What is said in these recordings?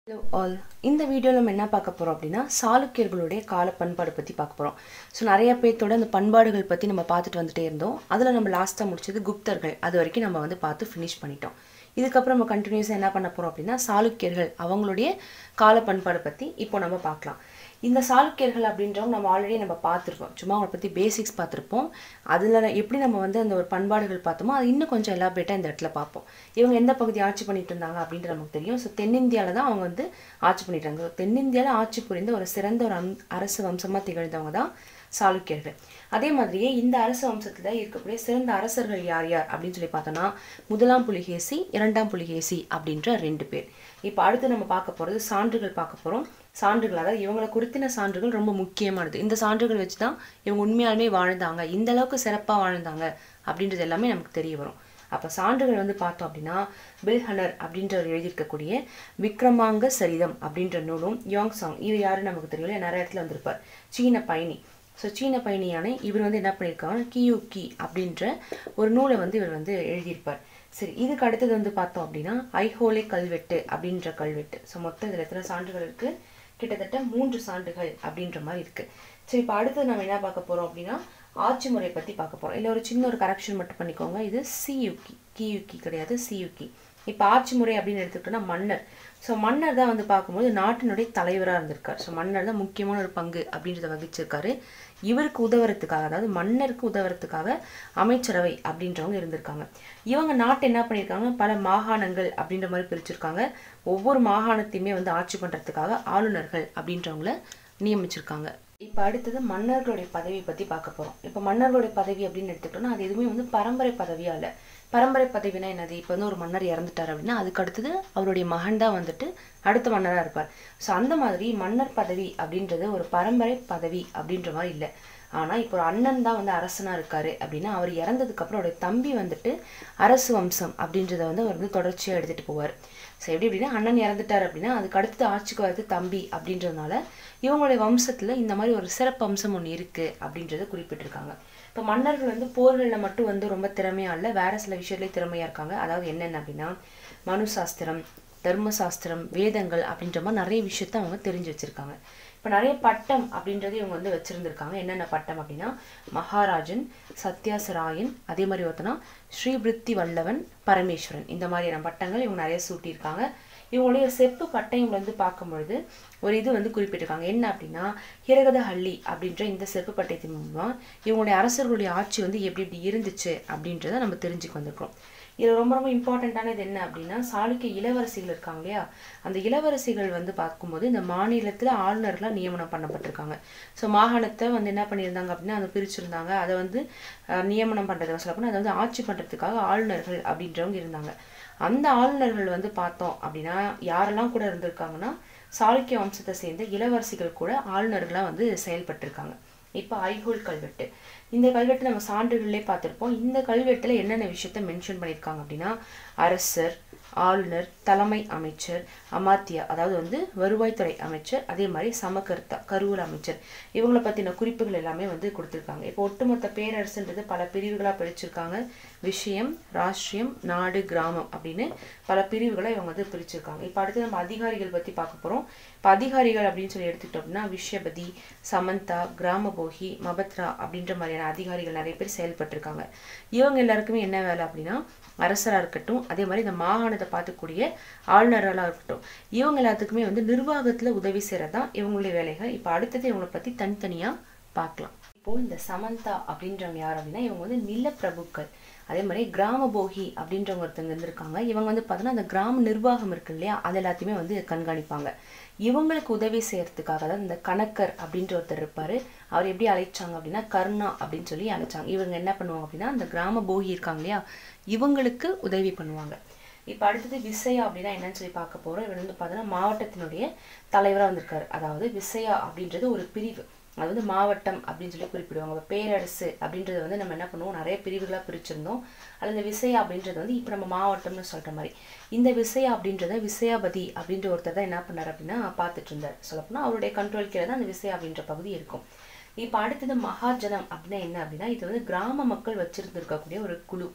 hello all இந்த வீடியோவில் நம்ம என்ன பார்க்க போகிறோம் அப்படின்னா சாளுக்கியர்களுடைய கால பண்பாடு பற்றி பார்க்க போகிறோம் ஸோ நிறைய பேர்த்தோட அந்த பண்பாடுகள் பற்றி நம்ம பார்த்துட்டு வந்துட்டே இருந்தோம் அதில் நம்ம லாஸ்ட்டாக முடிச்சது குப்தர்கள் அது வரைக்கும் நம்ம வந்து பார்த்து ஃபினிஷ் பண்ணிட்டோம் இதுக்கப்புறம் நம்ம கண்டினியூஸாக என்ன பண்ண போகிறோம் அப்படின்னா சாளுக்கியர்கள் அவங்களுடைய கால பண்பாடு பற்றி இப்போ நம்ம பார்க்கலாம் இந்த சாளுக்கியர்கள் அப்படின்றவங்க நம்ம ஆல்ரெடி நம்ம பார்த்துருக்கோம் சும்மா அவங்களை பற்றி பேசிக்ஸ் பார்த்துருப்போம் அதில் எப்படி நம்ம வந்து அந்த ஒரு பண்பாடுகள் பார்த்தோமோ அது இன்னும் கொஞ்சம் எலாபரேட்டாக இந்த இடத்துல பார்ப்போம் இவங்க எந்த பகுதி ஆட்சி பண்ணிட்டு இருந்தாங்க அப்படின்றது நமக்கு தெரியும் ஸோ தென்னிந்தியாவில் தான் அவங்க வந்து ஆட்சி பண்ணிட்டு இருந்தாங்க தென்னிந்தியாவில் ஆட்சி புரிந்த ஒரு சிறந்த ஒரு அம் அரசு வம்சமாக திகழ்ந்தவங்க தான் சாளுக்கியர்கள் அதே மாதிரியே இந்த அரச வம்சத்தில் இருக்கக்கூடிய சிறந்த அரசர்கள் யார் யார் அப்படின்னு சொல்லி பார்த்தோம்னா முதலாம் புலிகேசி இரண்டாம் புலிகேசி அப்படின்ற ரெண்டு பேர் இப்போ அடுத்து நம்ம பார்க்க போகிறது சான்றுகள் பார்க்க போகிறோம் சான்றுகள் அதாவது இவங்களை குறித்தின சான்றுகள் ரொம்ப முக்கியமானது இந்த சான்றுகள் வச்சு தான் இவங்க உண்மையாலுமே வாழ்ந்தாங்க இந்த அளவுக்கு சிறப்பாக வாழ்ந்தாங்க அப்படின்றது எல்லாமே நமக்கு தெரிய வரும் அப்போ சான்றுகள் வந்து பார்த்தோம் அப்படின்னா பில்ஹனர் அப்படின்றவர் எழுதியிருக்கக்கூடிய விக்ரமாங்க சரிதம் அப்படின்ற நூலும் யோங் சாங் இது யாரு நமக்கு தெரியல நிறைய இடத்துல வந்திருப்பார் சீன பயணி ஸோ சீன பயணியான இவர் வந்து என்ன பண்ணியிருக்காங்க கியூ கி அப்படின்ற ஒரு நூலை வந்து இவர் வந்து எழுதியிருப்பார் சரி இதுக்கு அடுத்தது வந்து பார்த்தோம் அப்படின்னா ஐஹோலே கல்வெட்டு அப்படின்ற கல்வெட்டு ஸோ மொத்தம் இதில் எத்தனை சான்றுகள் இருக்குது கிட்டத்தட்ட மூன்று சான்றுகள் அப்படின்ற மாதிரி இருக்குது சரி இப்போ அடுத்தது நம்ம என்ன பார்க்க போகிறோம் அப்படின்னா ஆட்சி முறை பற்றி பார்க்க போகிறோம் இல்லை ஒரு சின்ன ஒரு கரெக்ஷன் மட்டும் பண்ணிக்கோங்க இது சியுக்கி கியுக்கி கிடையாது சியுக்கி இப்போ ஆட்சி முறை அப்படின்னு எடுத்துக்கிட்டோம்னா மன்னர் ஸோ மன்னர் தான் வந்து பார்க்கும்போது நாட்டினுடைய தலைவராக இருந்திருக்கார் ஸோ மன்னர் தான் முக்கியமான ஒரு பங்கு அப்படின்றத வகிச்சிருக்காரு இவருக்கு உதவுறதுக்காக அதாவது மன்னருக்கு உதவுறதுக்காக அமைச்சரவை அப்படின்றவங்க இருந்திருக்காங்க இவங்க நாட்டை என்ன பண்ணியிருக்காங்க பல மாகாணங்கள் அப்படின்ற மாதிரி பிரிச்சிருக்காங்க ஒவ்வொரு மாகாணத்தையுமே வந்து ஆட்சி பண்ணுறதுக்காக ஆளுநர்கள் அப்படின்றவங்கள நியமிச்சிருக்காங்க இப்போ அடுத்தது மன்னர்களுடைய பதவி பற்றி பார்க்க போகிறோம் இப்போ மன்னர்களுடைய பதவி அப்படின்னு எடுத்துக்கிட்டோம்னா அது எதுவுமே வந்து பரம்பரை பதவியா இல்லை பரம்பரை பதவினா என்னது இப்போ வந்து ஒரு மன்னர் இறந்துட்டார் அப்படின்னா அதுக்கு அடுத்தது அவருடைய மகன் தான் வந்துட்டு அடுத்த மன்னராக இருப்பார் ஸோ அந்த மாதிரி மன்னர் பதவி அப்படின்றது ஒரு பரம்பரை பதவி அப்படின்ற மாதிரி இல்லை ஆனால் இப்போ ஒரு அண்ணன் தான் வந்து அரசனாக இருக்காரு அப்படின்னா அவர் இறந்ததுக்கப்புறம் அவருடைய தம்பி வந்துட்டு அரசு வம்சம் அப்படின்றத வந்து அவர் வந்து தொடர்ச்சியாக எடுத்துகிட்டு போவார் ஸோ எப்படி அப்படின்னா அண்ணன் இறந்துட்டார் அப்படின்னா அதுக்கு அடுத்தது ஆட்சிக்கு வரது தம்பி அப்படின்றதுனால இவங்களுடைய வம்சத்தில் இந்த மாதிரி ஒரு சிறப்பு அம்சம் ஒன்று இருக்குது அப்படின்றத குறிப்பிட்டிருக்காங்க இப்போ மன்னர்கள் வந்து போர்களில் மட்டும் வந்து ரொம்ப திறமையாக இல்லை வேற சில விஷயத்துலேயே திறமையாக இருக்காங்க அதாவது என்னென்ன அப்படின்னா மனு சாஸ்திரம் தர்ம சாஸ்திரம் வேதங்கள் அப்படின்ற மாதிரி நிறைய விஷயத்த அவங்க தெரிஞ்சு வச்சுருக்காங்க இப்போ நிறைய பட்டம் அப்படின்றது இவங்க வந்து வச்சுருந்துருக்காங்க என்னென்ன பட்டம் அப்படின்னா மகாராஜன் சத்யாசராயன் அதே மாதிரி பார்த்தோன்னா ஸ்ரீபிருத்தி வல்லவன் பரமேஸ்வரன் இந்த மாதிரியான பட்டங்கள் இவங்க நிறைய சூட்டியிருக்காங்க இவங்களுடைய செப்பு பட்டயம் வந்து பார்க்கும்பொழுது ஒரு இது வந்து குறிப்பிட்டிருக்காங்க என்ன அப்படின்னா ஹிரகதஹள்ளி அப்படின்ற இந்த செப்பு பட்டயத்தின் மூலமாக இவங்களுடைய அரசர்களுடைய ஆட்சி வந்து எப்படி எப்படி இருந்துச்சு அப்படின்றத நம்ம தெரிஞ்சுக்க வந்திருக்கிறோம் இது ரொம்ப ரொம்ப இம்பார்ட்டண்ட்டானது என்ன அப்படின்னா சாளுக்கிய இளவரசிகள் இருக்காங்க இல்லையா அந்த இளவரசிகள் வந்து பார்க்கும்போது இந்த மாநிலத்தில் ஆளுநர்களாக நியமனம் பண்ணப்பட்டிருக்காங்க ஸோ மாகாணத்தை வந்து என்ன பண்ணியிருந்தாங்க அப்படின்னா அதை பிரிச்சிருந்தாங்க அதை வந்து நியமனம் பண்ணுறது சொல்ல போனால் அதை வந்து ஆட்சி பண்ணுறதுக்காக ஆளுநர்கள் அப்படின்றவங்க இருந்தாங்க அந்த ஆளுநர்கள் வந்து பார்த்தோம் அப்படின்னா யாரெல்லாம் கூட இருந்திருக்காங்கன்னா சாளுக்கிய வம்சத்தை சேர்ந்த இளவரசிகள் கூட ஆளுநர்களாக வந்து செயல்பட்டிருக்காங்க இப்போ ஐஹோல் கல்வெட்டு இந்த கல்வெட்டு நம்ம சான்றுகளிலே பார்த்துருப்போம் இந்த கல்வெட்டில் என்னென்ன விஷயத்த மென்ஷன் பண்ணியிருக்காங்க அப்படின்னா அரசர் ஆளுநர் தலைமை அமைச்சர் அமாத்தியா அதாவது வந்து வருவாய்த்துறை அமைச்சர் அதே மாதிரி சமகர்த்தா கருவூல அமைச்சர் இவங்களை பற்றின குறிப்புகள் எல்லாமே வந்து கொடுத்துருக்காங்க இப்போ ஒட்டுமொத்த பேரரசுன்றது பல பிரிவுகளாக பிரிச்சிருக்காங்க விஷயம் ராஷ்டிரியம் நாடு கிராமம் அப்படின்னு பல பிரிவுகளை இவங்க வந்து பிரிச்சிருக்காங்க இப்போ அடுத்து நம்ம அதிகாரிகள் பற்றி பார்க்க போகிறோம் இப்போ அதிகாரிகள் அப்படின்னு சொல்லி எடுத்துக்கிட்டோம் அப்படின்னா விஷயபதி சமந்தா கிராமபோகி மபத்ரா அப்படின்ற மாதிரியான அதிகாரிகள் நிறைய பேர் செயல்பட்டிருக்காங்க இவங்க எல்லாருக்குமே என்ன வேலை அப்படின்னா அரசராக இருக்கட்டும் அதே மாதிரி இந்த மாகாணத்தை பார்த்துக்கூடிய ஆளுநர்களாக இருக்கட்டும் இவங்க எல்லாத்துக்குமே வந்து நிர்வாகத்தில் உதவி செய்கிறது தான் இவங்களுடைய வேலைகள் இப்போ அடுத்தது இவங்களை பற்றி தனித்தனியாக பார்க்கலாம் இப்போ இந்த சமந்தா அப்படின்றவங்க யார் அப்படின்னா இவங்க வந்து நிலப்பிரபுக்கள் அதே மாதிரி கிராம போகி அப்படின்றவங்க ஒருத்தவங்க இருந்திருக்காங்க இவங்க வந்து பார்த்தோன்னா அந்த கிராம நிர்வாகம் இருக்கு இல்லையா அது எல்லாத்தையுமே வந்து கண்காணிப்பாங்க இவங்களுக்கு உதவி செய்யறதுக்காக தான் இந்த கணக்கர் அப்படின்ற ஒருத்தர் இருப்பாரு அவர் எப்படி அழைச்சாங்க அப்படின்னா கருணா அப்படின்னு சொல்லி அழைச்சாங்க இவங்க என்ன பண்ணுவாங்க அப்படின்னா அந்த கிராம போகி இருக்காங்க இல்லையா இவங்களுக்கு உதவி பண்ணுவாங்க இப்போ அடுத்தது விசையா அப்படின்னா என்னன்னு சொல்லி பார்க்க போகிறோம் இவர் வந்து பார்த்தோன்னா மாவட்டத்தினுடைய தலைவராக வந்திருக்காரு அதாவது விசையா அப்படின்றது ஒரு பிரிவு அது வந்து மாவட்டம் அப்படின்னு சொல்லி குறிப்பிடுவாங்க இப்போ பேரரசு அப்படின்றது வந்து நம்ம என்ன பண்ணுவோம் நிறைய பிரிவுகளாக பிரிச்சிருந்தோம் அதில் இந்த விசையா அப்படின்றது வந்து இப்போ நம்ம மாவட்டம்னு சொல்கிற மாதிரி இந்த விசையா அப்படின்றத விசயாபதி அப்படின்ற ஒருத்தர் தான் என்ன பண்ணார் அப்படின்னா பார்த்துட்டு இருந்தார் சொல்லப்போனால் அவருடைய கண்ட்ரோல் கீழே தான் அந்த விசையா அப்படின்ற பகுதி இருக்கும் இப்போ அடுத்தது மகாஜனம் அப்படின்னா என்ன அப்படின்னா இது வந்து கிராம மக்கள் வச்சிருந்துருக்கக்கூடிய ஒரு குழு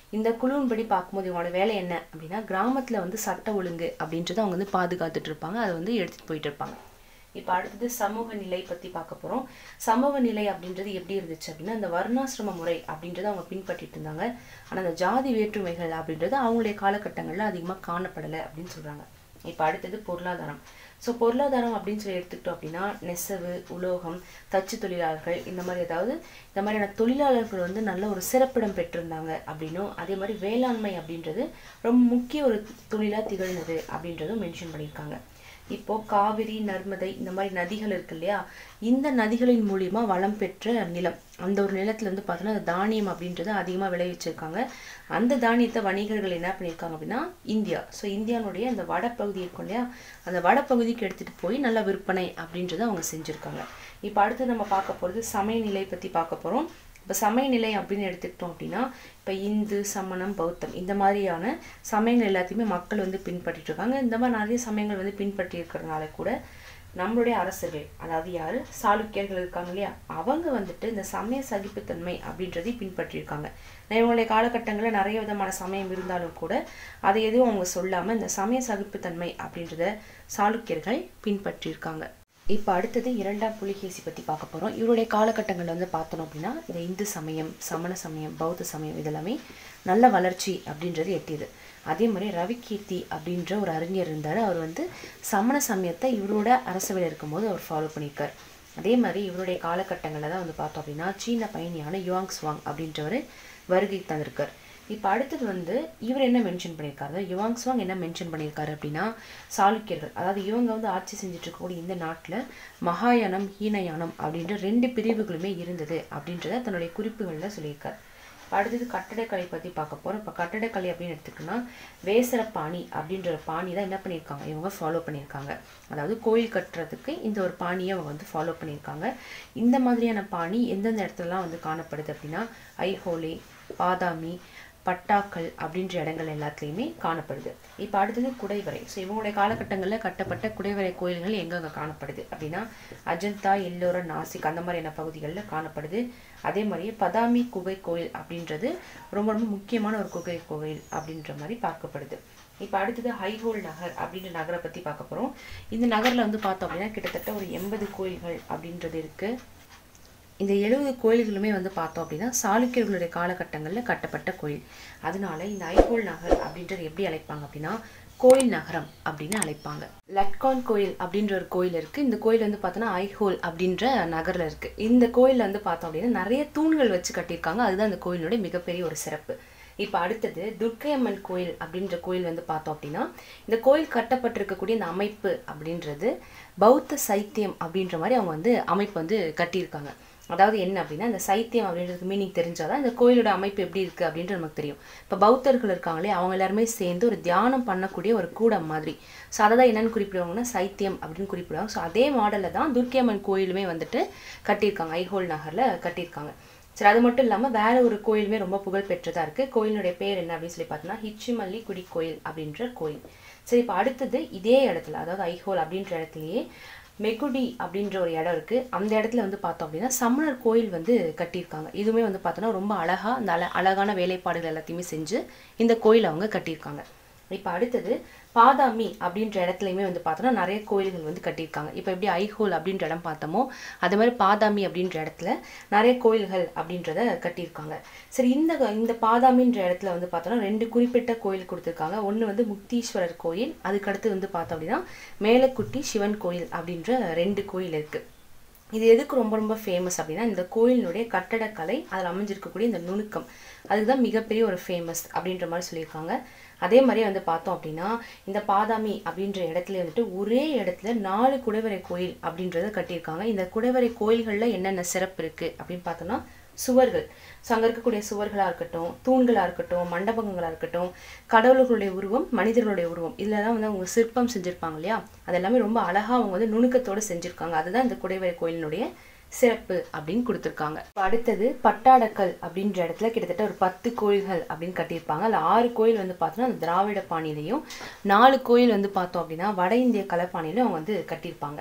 இந்த குழுவின்படி பார்க்கும்போது இவங்களோட வேலை என்ன அப்படின்னா கிராமத்தில் வந்து சட்ட ஒழுங்கு அப்படின்றத அவங்க வந்து பாதுகாத்துட்டு இருப்பாங்க அதை வந்து எடுத்துகிட்டு போயிட்டு இருப்பாங்க இப்போ அடுத்தது சமூக நிலை பற்றி பார்க்க போகிறோம் சமூக நிலை அப்படின்றது எப்படி இருந்துச்சு அப்படின்னா இந்த வர்ணாசிரம முறை அப்படின்றத அவங்க பின்பற்றிட்டு இருந்தாங்க ஆனால் அந்த ஜாதி வேற்றுமைகள் அப்படின்றது அவங்களுடைய காலகட்டங்களில் அதிகமாக காணப்படலை அப்படின்னு சொல்கிறாங்க இப்போ அடுத்தது பொருளாதாரம் ஸோ பொருளாதாரம் அப்படின்னு சொல்லி எடுத்துக்கிட்டோம் அப்படின்னா நெசவு உலோகம் தச்சு தொழிலாளர்கள் இந்த மாதிரி ஏதாவது இந்த மாதிரியான தொழிலாளர்கள் வந்து நல்ல ஒரு சிறப்பிடம் பெற்றிருந்தாங்க அப்படின்னும் அதே மாதிரி வேளாண்மை அப்படின்றது ரொம்ப முக்கிய ஒரு தொழிலாக திகழ்ந்தது அப்படின்றதும் மென்ஷன் பண்ணியிருக்காங்க இப்போ காவிரி நர்மதை இந்த மாதிரி நதிகள் இருக்கு இல்லையா இந்த நதிகளின் மூலியமா வளம் பெற்ற நிலம் அந்த ஒரு நிலத்துல வந்து பார்த்தோன்னா அந்த தானியம் அப்படின்றது அதிகமாக விளைவிச்சிருக்காங்க அந்த தானியத்தை வணிகர்கள் என்ன பண்ணியிருக்காங்க அப்படின்னா இந்தியா ஸோ இந்தியானுடைய அந்த வடப்பகுதி இருக்கும் இல்லையா அந்த வடப்பகுதிக்கு எடுத்துட்டு போய் நல்லா விற்பனை அப்படின்றத அவங்க செஞ்சுருக்காங்க இப்போ அடுத்து நம்ம பார்க்க போகிறது சமயநிலை பற்றி பார்க்க போகிறோம் இப்போ சமயநிலை அப்படின்னு எடுத்துக்கிட்டோம் அப்படின்னா இப்போ இந்து சமணம் பௌத்தம் இந்த மாதிரியான சமயங்கள் எல்லாத்தையுமே மக்கள் வந்து பின்பற்றிட்டு இருக்காங்க இந்த மாதிரி நிறைய சமயங்கள் வந்து பின்பற்றி இருக்கிறதுனால கூட நம்மளுடைய அரசர்கள் அதாவது யார் சாளுக்கியர்கள் இருக்காங்க இல்லையா அவங்க வந்துட்டு இந்த சமய சகிப்புத்தன்மை அப்படின்றதையும் பின்பற்றியிருக்காங்க இவங்களுடைய காலகட்டங்களில் நிறைய விதமான சமயம் இருந்தாலும் கூட அதை எதுவும் அவங்க சொல்லாமல் இந்த சமய சகிப்புத்தன்மை அப்படின்றத சாளுக்கியர்கள் பின்பற்றியிருக்காங்க இப்போ அடுத்தது இரண்டாம் புலிகேசி பற்றி பார்க்க போகிறோம் இவருடைய காலகட்டங்களில் வந்து பார்த்தோம் அப்படின்னா இந்த இந்து சமயம் சமண சமயம் பௌத்த சமயம் இதெல்லாமே நல்ல வளர்ச்சி அப்படின்றது எட்டியது அதே மாதிரி ரவிகீர்த்தி அப்படின்ற ஒரு அறிஞர் இருந்தார் அவர் வந்து சமண சமயத்தை இவரோட அரசவையில் இருக்கும்போது அவர் ஃபாலோ பண்ணியிருக்கார் அதே மாதிரி இவருடைய காலகட்டங்களில் தான் வந்து பார்த்தோம் அப்படின்னா சீன பயணியான யுவாங் ஸ்வாங் அப்படின்றவர் வருகை தந்திருக்கார் இப்போ அடுத்தது வந்து இவர் என்ன மென்ஷன் பண்ணியிருக்காரு யுவாங் ஸ்வாங் என்ன மென்ஷன் பண்ணியிருக்காரு அப்படின்னா சாளுக்கியர்கள் அதாவது இவங்க வந்து ஆட்சி செஞ்சுட்டு இருக்கக்கூடிய இந்த நாட்டில் மகாயானம் ஹீனயானம் அப்படின்ற ரெண்டு பிரிவுகளுமே இருந்தது அப்படின்றத தன்னுடைய குறிப்புகளில் சொல்லியிருக்காரு அடுத்தது கட்டடக்கலை பற்றி பார்க்க போகிறோம் இப்போ கட்டடக்கலை அப்படின்னு எடுத்துக்கிட்டோம்னா வேசர பாணி அப்படின்ற ஒரு பாணி தான் என்ன பண்ணியிருக்காங்க இவங்க ஃபாலோ பண்ணியிருக்காங்க அதாவது கோயில் கட்டுறதுக்கு இந்த ஒரு பாணியை அவங்க வந்து ஃபாலோ பண்ணியிருக்காங்க இந்த மாதிரியான பாணி எந்தெந்த இடத்துலலாம் வந்து காணப்படுது அப்படின்னா ஐஹோலே பாதாமி பட்டாக்கள் அப்படின்ற இடங்கள் எல்லாத்துலேயுமே காணப்படுது இப்போ அடுத்தது குடைவரை ஸோ இவங்களுடைய காலகட்டங்களில் கட்டப்பட்ட குடைவரை கோயில்கள் எங்கெங்கே காணப்படுது அப்படின்னா அஜந்தா எல்லோரா நாசிக் அந்த மாதிரியான பகுதிகளில் காணப்படுது அதே மாதிரியே பதாமி குகை கோயில் அப்படின்றது ரொம்ப ரொம்ப முக்கியமான ஒரு குகை கோயில் அப்படின்ற மாதிரி பார்க்கப்படுது இப்போ அடுத்தது ஹைஹோல் நகர் அப்படின்ற நகரை பற்றி பார்க்க போகிறோம் இந்த நகரில் வந்து பார்த்தோம் அப்படின்னா கிட்டத்தட்ட ஒரு எண்பது கோயில்கள் அப்படின்றது இருக்குது இந்த எழுபது கோயில்களுமே வந்து பார்த்தோம் அப்படின்னா சாளுக்கியர்களுடைய காலகட்டங்களில் கட்டப்பட்ட கோயில் அதனால இந்த ஐகோல் நகர் அப்படின்றது எப்படி அழைப்பாங்க அப்படின்னா கோயில் நகரம் அப்படின்னு அழைப்பாங்க லட்கான் கோயில் அப்படின்ற ஒரு கோயில் இருக்கு இந்த கோயில் வந்து பார்த்தோன்னா ஐஹோல் அப்படின்ற நகர்ல இருக்கு இந்த கோயில்ல வந்து பார்த்தோம் அப்படின்னா நிறைய தூண்கள் வச்சு கட்டியிருக்காங்க அதுதான் இந்த கோயிலுடைய மிகப்பெரிய ஒரு சிறப்பு இப்போ அடுத்தது துர்க்கையம்மன் கோயில் அப்படின்ற கோயில் வந்து பார்த்தோம் அப்படின்னா இந்த கோயில் கட்டப்பட்டிருக்கக்கூடிய இந்த அமைப்பு அப்படின்றது பௌத்த சைத்தியம் அப்படின்ற மாதிரி அவங்க வந்து அமைப்பு வந்து கட்டியிருக்காங்க அதாவது என்ன அப்படின்னா இந்த சைத்தியம் அப்படின்றதுக்கு மீனிங் தெரிஞ்சாதான் இந்த கோயிலோட அமைப்பு எப்படி இருக்குது அப்படின்றது நமக்கு தெரியும் இப்போ பௌத்தர்கள் இருக்காங்களே அவங்க எல்லாருமே சேர்ந்து ஒரு தியானம் பண்ணக்கூடிய ஒரு கூடம் மாதிரி ஸோ அதை தான் என்னென்னு குறிப்பிடுவாங்கன்னா சைத்தியம் அப்படின்னு குறிப்பிடுவாங்க ஸோ அதே மாடலில் தான் துர்க்கியம்மன் கோயிலுமே வந்துட்டு கட்டியிருக்காங்க ஐஹோல் நகரில் கட்டியிருக்காங்க சரி அது மட்டும் இல்லாமல் வேற ஒரு கோயிலுமே ரொம்ப புகழ் பெற்றதாக இருக்குது கோயிலுடைய பேர் என்ன அப்படின்னு சொல்லி பார்த்தோம்னா ஹிச்சிமல்லி குடி கோயில் அப்படின்ற கோயில் சரி இப்போ அடுத்தது இதே இடத்துல அதாவது ஐஹோல் அப்படின்ற இடத்துலையே மெகுடி அப்படின்ற ஒரு இடம் இருக்குது அந்த இடத்துல வந்து பார்த்தோம் அப்படின்னா சமணர் கோயில் வந்து கட்டியிருக்காங்க இதுவுமே வந்து பார்த்தோன்னா ரொம்ப அழகாக அந்த அழ அழகான வேலைப்பாடுகள் எல்லாத்தையுமே செஞ்சு இந்த கோயில் அவங்க கட்டியிருக்காங்க இப்போ அடுத்தது பாதாமி அப்படின்ற இடத்துலையுமே வந்து பார்த்தோன்னா நிறைய கோயில்கள் வந்து கட்டியிருக்காங்க இப்போ எப்படி ஐஹோல் அப்படின்ற இடம் பார்த்தோமோ அதே மாதிரி பாதாமி அப்படின்ற இடத்துல நிறைய கோயில்கள் அப்படின்றத கட்டியிருக்காங்க சரி இந்த இந்த பாதாமின்ற இடத்துல வந்து பார்த்தோன்னா ரெண்டு குறிப்பிட்ட கோயில் கொடுத்துருக்காங்க ஒன்று வந்து முக்தீஸ்வரர் கோயில் அதுக்கடுத்து வந்து பார்த்தோம் அப்படின்னா மேலக்குட்டி சிவன் கோயில் அப்படின்ற ரெண்டு கோயில் இருக்குது இது எதுக்கு ரொம்ப ரொம்ப ஃபேமஸ் அப்படின்னா இந்த கோயிலினுடைய கட்டடக்கலை அதில் அமைஞ்சிருக்கக்கூடிய இந்த நுணுக்கம் அதுதான் மிகப்பெரிய ஒரு ஃபேமஸ் அப்படின்ற மாதிரி சொல்லியிருக்காங்க அதே மாதிரி வந்து பார்த்தோம் அப்படின்னா இந்த பாதாமி அப்படின்ற இடத்துல வந்துட்டு ஒரே இடத்துல நாலு குடைவரை கோயில் அப்படின்றத கட்டியிருக்காங்க இந்த குடைவரை கோயில்களில் என்னென்ன சிறப்பு இருக்குது அப்படின்னு பார்த்தோம்னா சுவர்கள் ஸோ அங்கே இருக்கக்கூடிய சுவர்களாக இருக்கட்டும் தூண்களாக இருக்கட்டும் மண்டபங்களாக இருக்கட்டும் கடவுள்களுடைய உருவம் மனிதர்களுடைய உருவம் இதில் தான் வந்து அவங்க சிற்பம் செஞ்சுருப்பாங்க இல்லையா அது எல்லாமே ரொம்ப அழகாக அவங்க வந்து நுணுக்கத்தோடு செஞ்சுருக்காங்க அதுதான் இந்த குடைவரை கோயிலினுடைய சிறப்பு அப்படின்னு கொடுத்துருக்காங்க அடுத்தது பட்டாடக்கல் அப்படின்ற இடத்துல கிட்டத்தட்ட ஒரு பத்து கோயில்கள் அப்படின்னு கட்டியிருப்பாங்க அதில் ஆறு கோயில் வந்து பார்த்தோன்னா அந்த திராவிட பாணியிலையும் நாலு கோயில் வந்து பார்த்தோம் அப்படின்னா வட இந்திய கலைப்பாணியிலையும் அவங்க வந்து கட்டியிருப்பாங்க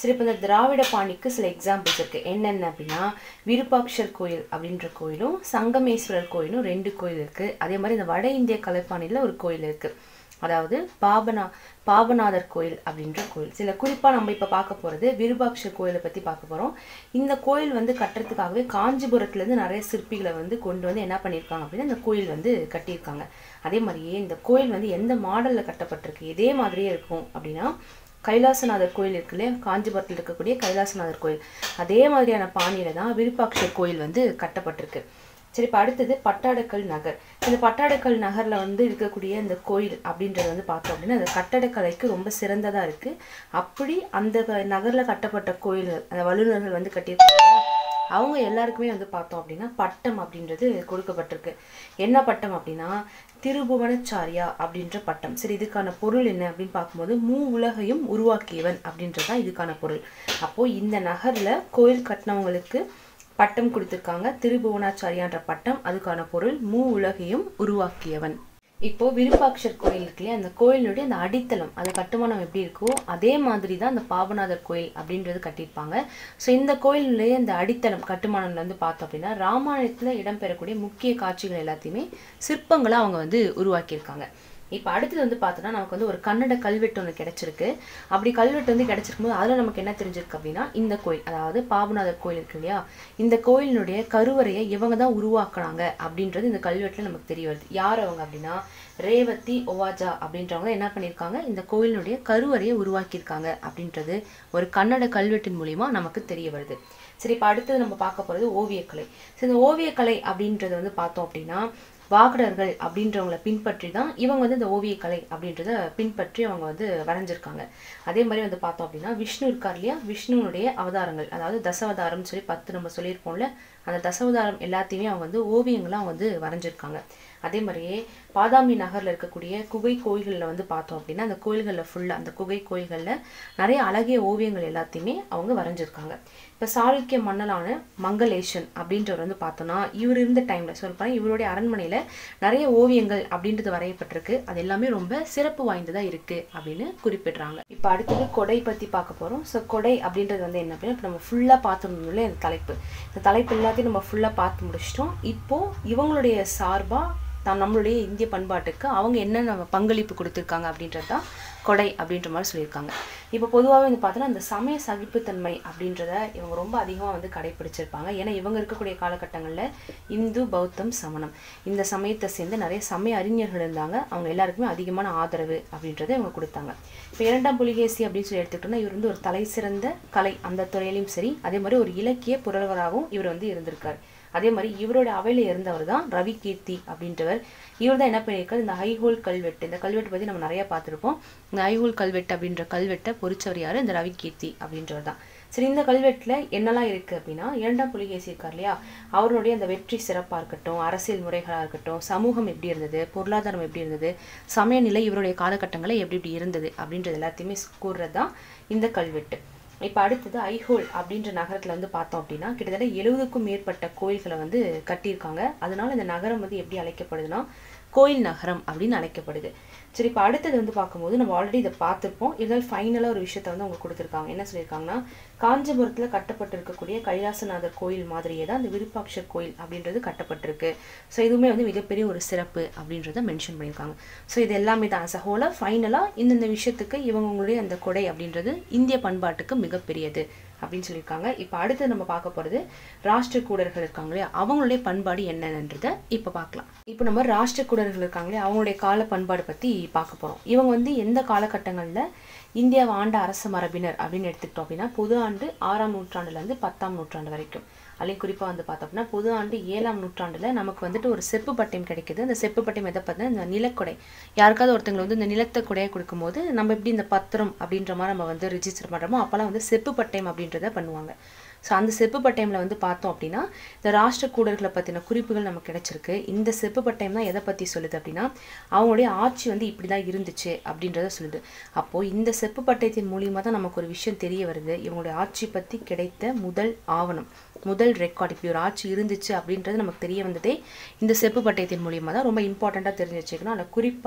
சரி இப்போ இந்த திராவிட பாணிக்கு சில எக்ஸாம்பிள்ஸ் இருக்குது என்னென்ன அப்படின்னா விருப்பாட்சர் கோயில் அப்படின்ற கோயிலும் சங்கமேஸ்வரர் கோயிலும் ரெண்டு கோயில் இருக்குது அதே மாதிரி இந்த வட இந்திய கலைப்பாணியில் ஒரு கோயில் இருக்குது அதாவது பாபனா பாபநாதர் கோயில் அப்படின்ற கோயில் சில குறிப்பாக நம்ம இப்போ பார்க்க போகிறது விருபாட்சர் கோயிலை பற்றி பார்க்க போகிறோம் இந்த கோயில் வந்து கட்டுறதுக்காகவே காஞ்சிபுரத்துலேருந்து நிறைய சிற்பிகளை வந்து கொண்டு வந்து என்ன பண்ணியிருக்காங்க அப்படின்னா இந்த கோயில் வந்து கட்டியிருக்காங்க அதே மாதிரியே இந்த கோயில் வந்து எந்த மாடலில் கட்டப்பட்டிருக்கு இதே மாதிரியே இருக்கும் அப்படின்னா கைலாசநாதர் கோயில் இருக்கு இல்லையா காஞ்சிபுரத்தில் இருக்கக்கூடிய கைலாசநாதர் கோயில் அதே மாதிரியான பாணியில தான் விருப்பாட்சர் கோயில் வந்து கட்டப்பட்டிருக்கு சரி இப்போ அடுத்தது பட்டாடக்கல் நகர் இந்த பட்டாடக்கல் நகரில் வந்து இருக்கக்கூடிய இந்த கோயில் அப்படின்றது வந்து பார்த்தோம் அப்படின்னா அந்த கட்டடக்கலைக்கு ரொம்ப சிறந்ததாக இருக்குது அப்படி அந்த நகரில் கட்டப்பட்ட கோயில்கள் அந்த வல்லுநர்கள் வந்து கட்டியிருக்காங்க அவங்க எல்லாருக்குமே வந்து பார்த்தோம் அப்படின்னா பட்டம் அப்படின்றது கொடுக்கப்பட்டிருக்கு என்ன பட்டம் அப்படின்னா திருபுவனச்சாரியா அப்படின்ற பட்டம் சரி இதுக்கான பொருள் என்ன அப்படின்னு பார்க்கும்போது மூ உலகையும் உருவாக்கியவன் அப்படின்றது தான் இதுக்கான பொருள் அப்போது இந்த நகரில் கோயில் கட்டினவங்களுக்கு பட்டம் கொடுத்துருக்காங்க திருபுவனாச்சாரியான்ற பட்டம் அதுக்கான பொருள் மூ உலகையும் உருவாக்கியவன் இப்போ விருப்பாட்சர் கோயில் இருக்கு இல்லையா அந்த கோயிலுடைய அந்த அடித்தளம் அது கட்டுமானம் எப்படி இருக்கோ அதே மாதிரி தான் அந்த பாபநாதர் கோயில் அப்படின்றது கட்டியிருப்பாங்க ஸோ இந்த கோயிலுடைய இந்த அடித்தளம் கட்டுமானம்ல வந்து பார்த்தோம் அப்படின்னா ராமாயணத்தில் இடம்பெறக்கூடிய முக்கிய காட்சிகள் எல்லாத்தையுமே சிற்பங்களை அவங்க வந்து உருவாக்கியிருக்காங்க இப்போ அடுத்தது வந்து பார்த்தோன்னா நமக்கு வந்து ஒரு கன்னட கல்வெட்டு ஒன்று கிடச்சிருக்கு அப்படி கல்வெட்டு வந்து கிடச்சிருக்கும் போது அதில் நமக்கு என்ன தெரிஞ்சிருக்கு அப்படின்னா இந்த கோயில் அதாவது பாபநாதர் கோயில் இருக்கு இல்லையா இந்த கோயிலினுடைய கருவறையை இவங்க தான் உருவாக்குனாங்க அப்படின்றது இந்த கல்வெட்டில் நமக்கு தெரிய வருது யார் அவங்க அப்படின்னா ரேவதி ஒவாஜா அப்படின்றவங்க என்ன பண்ணியிருக்காங்க இந்த கோயிலினுடைய கருவறையை உருவாக்கியிருக்காங்க அப்படின்றது ஒரு கன்னட கல்வெட்டின் மூலிமா நமக்கு தெரிய வருது சரி இப்போ அடுத்தது நம்ம பார்க்க போகிறது ஓவியக்கலை சரி இந்த ஓவியக்கலை அப்படின்றது வந்து பார்த்தோம் அப்படின்னா வாகடர்கள் அப்படின்றவங்கள பின்பற்றி தான் இவங்க வந்து இந்த ஓவியக்கலை அப்படின்றத பின்பற்றி அவங்க வந்து வரைஞ்சிருக்காங்க அதே மாதிரி வந்து பார்த்தோம் அப்படின்னா விஷ்ணு இருக்கார் இல்லையா விஷ்ணுனுடைய அவதாரங்கள் அதாவது தசவதாரம்னு சொல்லி பத்து நம்ம சொல்லியிருப்போம்ல அந்த தசவதாரம் எல்லாத்தையுமே அவங்க வந்து ஓவியங்களாக வந்து வரைஞ்சிருக்காங்க அதே மாதிரியே பாதாமி நகரில் இருக்கக்கூடிய குகை கோயில்களில் வந்து பார்த்தோம் அப்படின்னா அந்த கோயில்களில் ஃபுல்லாக அந்த குகை கோயில்களில் நிறைய அழகிய ஓவியங்கள் எல்லாத்தையுமே அவங்க வரைஞ்சிருக்காங்க இப்போ சாளுக்கிய மன்னலான மங்களேஷன் அப்படின்றவர் வந்து பார்த்தோம்னா இவர் இருந்த டைமில் சொல்லப்போனால் இவருடைய அரண்மனையில் நிறைய ஓவியங்கள் அப்படின்றது வரையப்பட்டிருக்கு அது எல்லாமே ரொம்ப சிறப்பு வாய்ந்ததாக இருக்குது அப்படின்னு குறிப்பிடுறாங்க இப்போ அடுத்தது கொடை பற்றி பார்க்க போகிறோம் ஸோ கொடை அப்படின்றது வந்து என்ன அப்படின்னா இப்போ நம்ம ஃபுல்லாக பார்த்துருந்தோம்ல இந்த தலைப்பு இந்த தலைப்பு எல்லாத்தையும் நம்ம ஃபுல்லாக பார்த்து முடிச்சிட்டோம் இப்போது இவங்களுடைய சார்பாக தான் நம்மளுடைய இந்திய பண்பாட்டுக்கு அவங்க என்னென்ன பங்களிப்பு கொடுத்துருக்காங்க அப்படின்றது தான் கொடை அப்படின்ற மாதிரி சொல்லியிருக்காங்க இப்போ பொதுவாகவே வந்து பார்த்தோன்னா இந்த சமய சகிப்புத்தன்மை அப்படின்றத இவங்க ரொம்ப அதிகமாக வந்து கடைப்பிடிச்சிருப்பாங்க ஏன்னா இவங்க இருக்கக்கூடிய காலகட்டங்களில் இந்து பௌத்தம் சமணம் இந்த சமயத்தை சேர்ந்து நிறைய சமய அறிஞர்கள் இருந்தாங்க அவங்க எல்லாருக்குமே அதிகமான ஆதரவு அப்படின்றத இவங்க கொடுத்தாங்க இப்போ இரண்டாம் புலிகேசி அப்படின்னு சொல்லி எடுத்துக்கிட்டோம்னா இவர் வந்து ஒரு தலை சிறந்த கலை அந்த துறையிலையும் சரி அதே மாதிரி ஒரு இலக்கிய புரவராகவும் இவர் வந்து இருந்திருக்காரு அதே மாதிரி இவரோட அவையில் இருந்தவர் தான் ரவி கீர்த்தி அப்படின்றவர் இவர் தான் என்ன பண்ணியிருக்காரு இந்த ஹைஹோல் கல்வெட்டு இந்த கல்வெட்டு பற்றி நம்ம நிறைய பார்த்துருப்போம் இந்த ஹைஹோல் கல்வெட்டு அப்படின்ற கல்வெட்டை பொறிச்சவர் யார் இந்த ரவி கீர்த்தி அப்படின்றவர் தான் சரி இந்த கல்வெட்டில் என்னெல்லாம் இருக்குது அப்படின்னா இரண்டாம் புலிகேசி இருக்கார் இல்லையா அவருடைய அந்த வெற்றி சிறப்பாக இருக்கட்டும் அரசியல் முறைகளாக இருக்கட்டும் சமூகம் எப்படி இருந்தது பொருளாதாரம் எப்படி இருந்தது சமய நிலை இவருடைய காலகட்டங்களில் எப்படி எப்படி இருந்தது அப்படின்றது எல்லாத்தையுமே கூறுறது தான் இந்த கல்வெட்டு இப்போ அடுத்தது ஐஹோல் அப்படின்ற நகரத்தில் வந்து பார்த்தோம் அப்படின்னா கிட்டத்தட்ட எழுபதுக்கும் மேற்பட்ட கோயில்களை வந்து கட்டியிருக்காங்க அதனால இந்த நகரம் வந்து எப்படி அழைக்கப்படுதுன்னா கோயில் நகரம் அப்படின்னு அழைக்கப்படுது சரி இப்போ அடுத்தது வந்து பார்க்கும்போது நம்ம ஆல்ரெடி இதை பார்த்துருப்போம் இருந்தாலும் ஃபைனலாக ஒரு விஷயத்த வந்து அவங்க கொடுத்துருக்காங்க என்ன சொல்லியிருக்காங்கன்னா காஞ்சிபுரத்தில் கட்டப்பட்டிருக்கக்கூடிய கைலாசநாதர் கோயில் மாதிரியே தான் இந்த விருப்பாட்சர் கோயில் அப்படின்றது கட்டப்பட்டிருக்கு ஸோ இதுவுமே வந்து மிகப்பெரிய ஒரு சிறப்பு அப்படின்றத மென்ஷன் பண்ணியிருக்காங்க ஸோ இது எல்லாமே தான் அஸ் ஹோலாக ஃபைனலாக இந்தந்த விஷயத்துக்கு இவங்களுடைய அந்த கொடை அப்படின்றது இந்திய பண்பாட்டுக்கு மிகப்பெரியது அப்படின்னு சொல்லியிருக்காங்க இப்போ அடுத்து நம்ம பார்க்க போகிறது ராஷ்டிரக்கூடர்கள் இருக்காங்க இல்லையா அவங்களுடைய பண்பாடு என்னன்றதை இப்போ பார்க்கலாம் இப்போ நம்ம ராஷ்டிரக்கூடர்கள் இருக்காங்க இல்லையா அவங்களுடைய கால பண்பாடு பற்றி பார்க்க போகிறோம் இவங்க வந்து எந்த காலகட்டங்களில் இந்தியாவை ஆண்ட அரச மரபினர் அப்படின்னு எடுத்துக்கிட்டோம் அப்படின்னா பொது ஆண்டு ஆறாம் நூற்றாண்டுலேருந்து பத்தாம் நூற்றாண்டு வரைக்கும் அதுலேயும் குறிப்பாக வந்து பார்த்தோம் அப்படின்னா பொது ஆண்டு ஏழாம் நூற்றாண்டில் நமக்கு வந்துட்டு ஒரு செப்பு பட்டயம் கிடைக்குது அந்த செப்பு பட்டயம் எதை பார்த்தீங்கன்னா இந்த நிலக்கொடை யாருக்காவது ஒருத்தங்களை வந்து இந்த நிலத்தை கொடையை கொடுக்கும்போது நம்ம எப்படி இந்த பத்திரம் அப்படின்ற மாதிரி நம்ம வந்து ரிஜிஸ்டர் பண்ணுறோமோ அப்போல்லாம் வந்து செப்பு பட்டயம் அப்படின்றத பண்ணுவாங்க ஸோ அந்த செப்பு பட்டயமில் வந்து பார்த்தோம் அப்படின்னா இந்த ராஷ்டிர கூடர்களை பற்றின குறிப்புகள் நமக்கு கிடைச்சிருக்கு இந்த செப்பு பட்டயம் தான் எதை பற்றி சொல்லுது அப்படின்னா அவங்களுடைய ஆட்சி வந்து இப்படி தான் இருந்துச்சு அப்படின்றத சொல்லுது அப்போது இந்த செப்பு பட்டயத்தின் மூலியமாக தான் நமக்கு ஒரு விஷயம் தெரிய வருது இவங்களுடைய ஆட்சி பற்றி கிடைத்த முதல் ஆவணம் முதல் ரெக்கார்ட் இப்படி ஒரு ஆட்சி இருந்துச்சு அப்படின்றது நமக்கு தெரிய வந்ததே இந்த செப்பு பட்டயத்தின் மூலியமாக தான் ரொம்ப இம்பார்ட்டண்ட்டாக தெரிஞ்சு வச்சுக்கணும் அதில் குறிப்பாக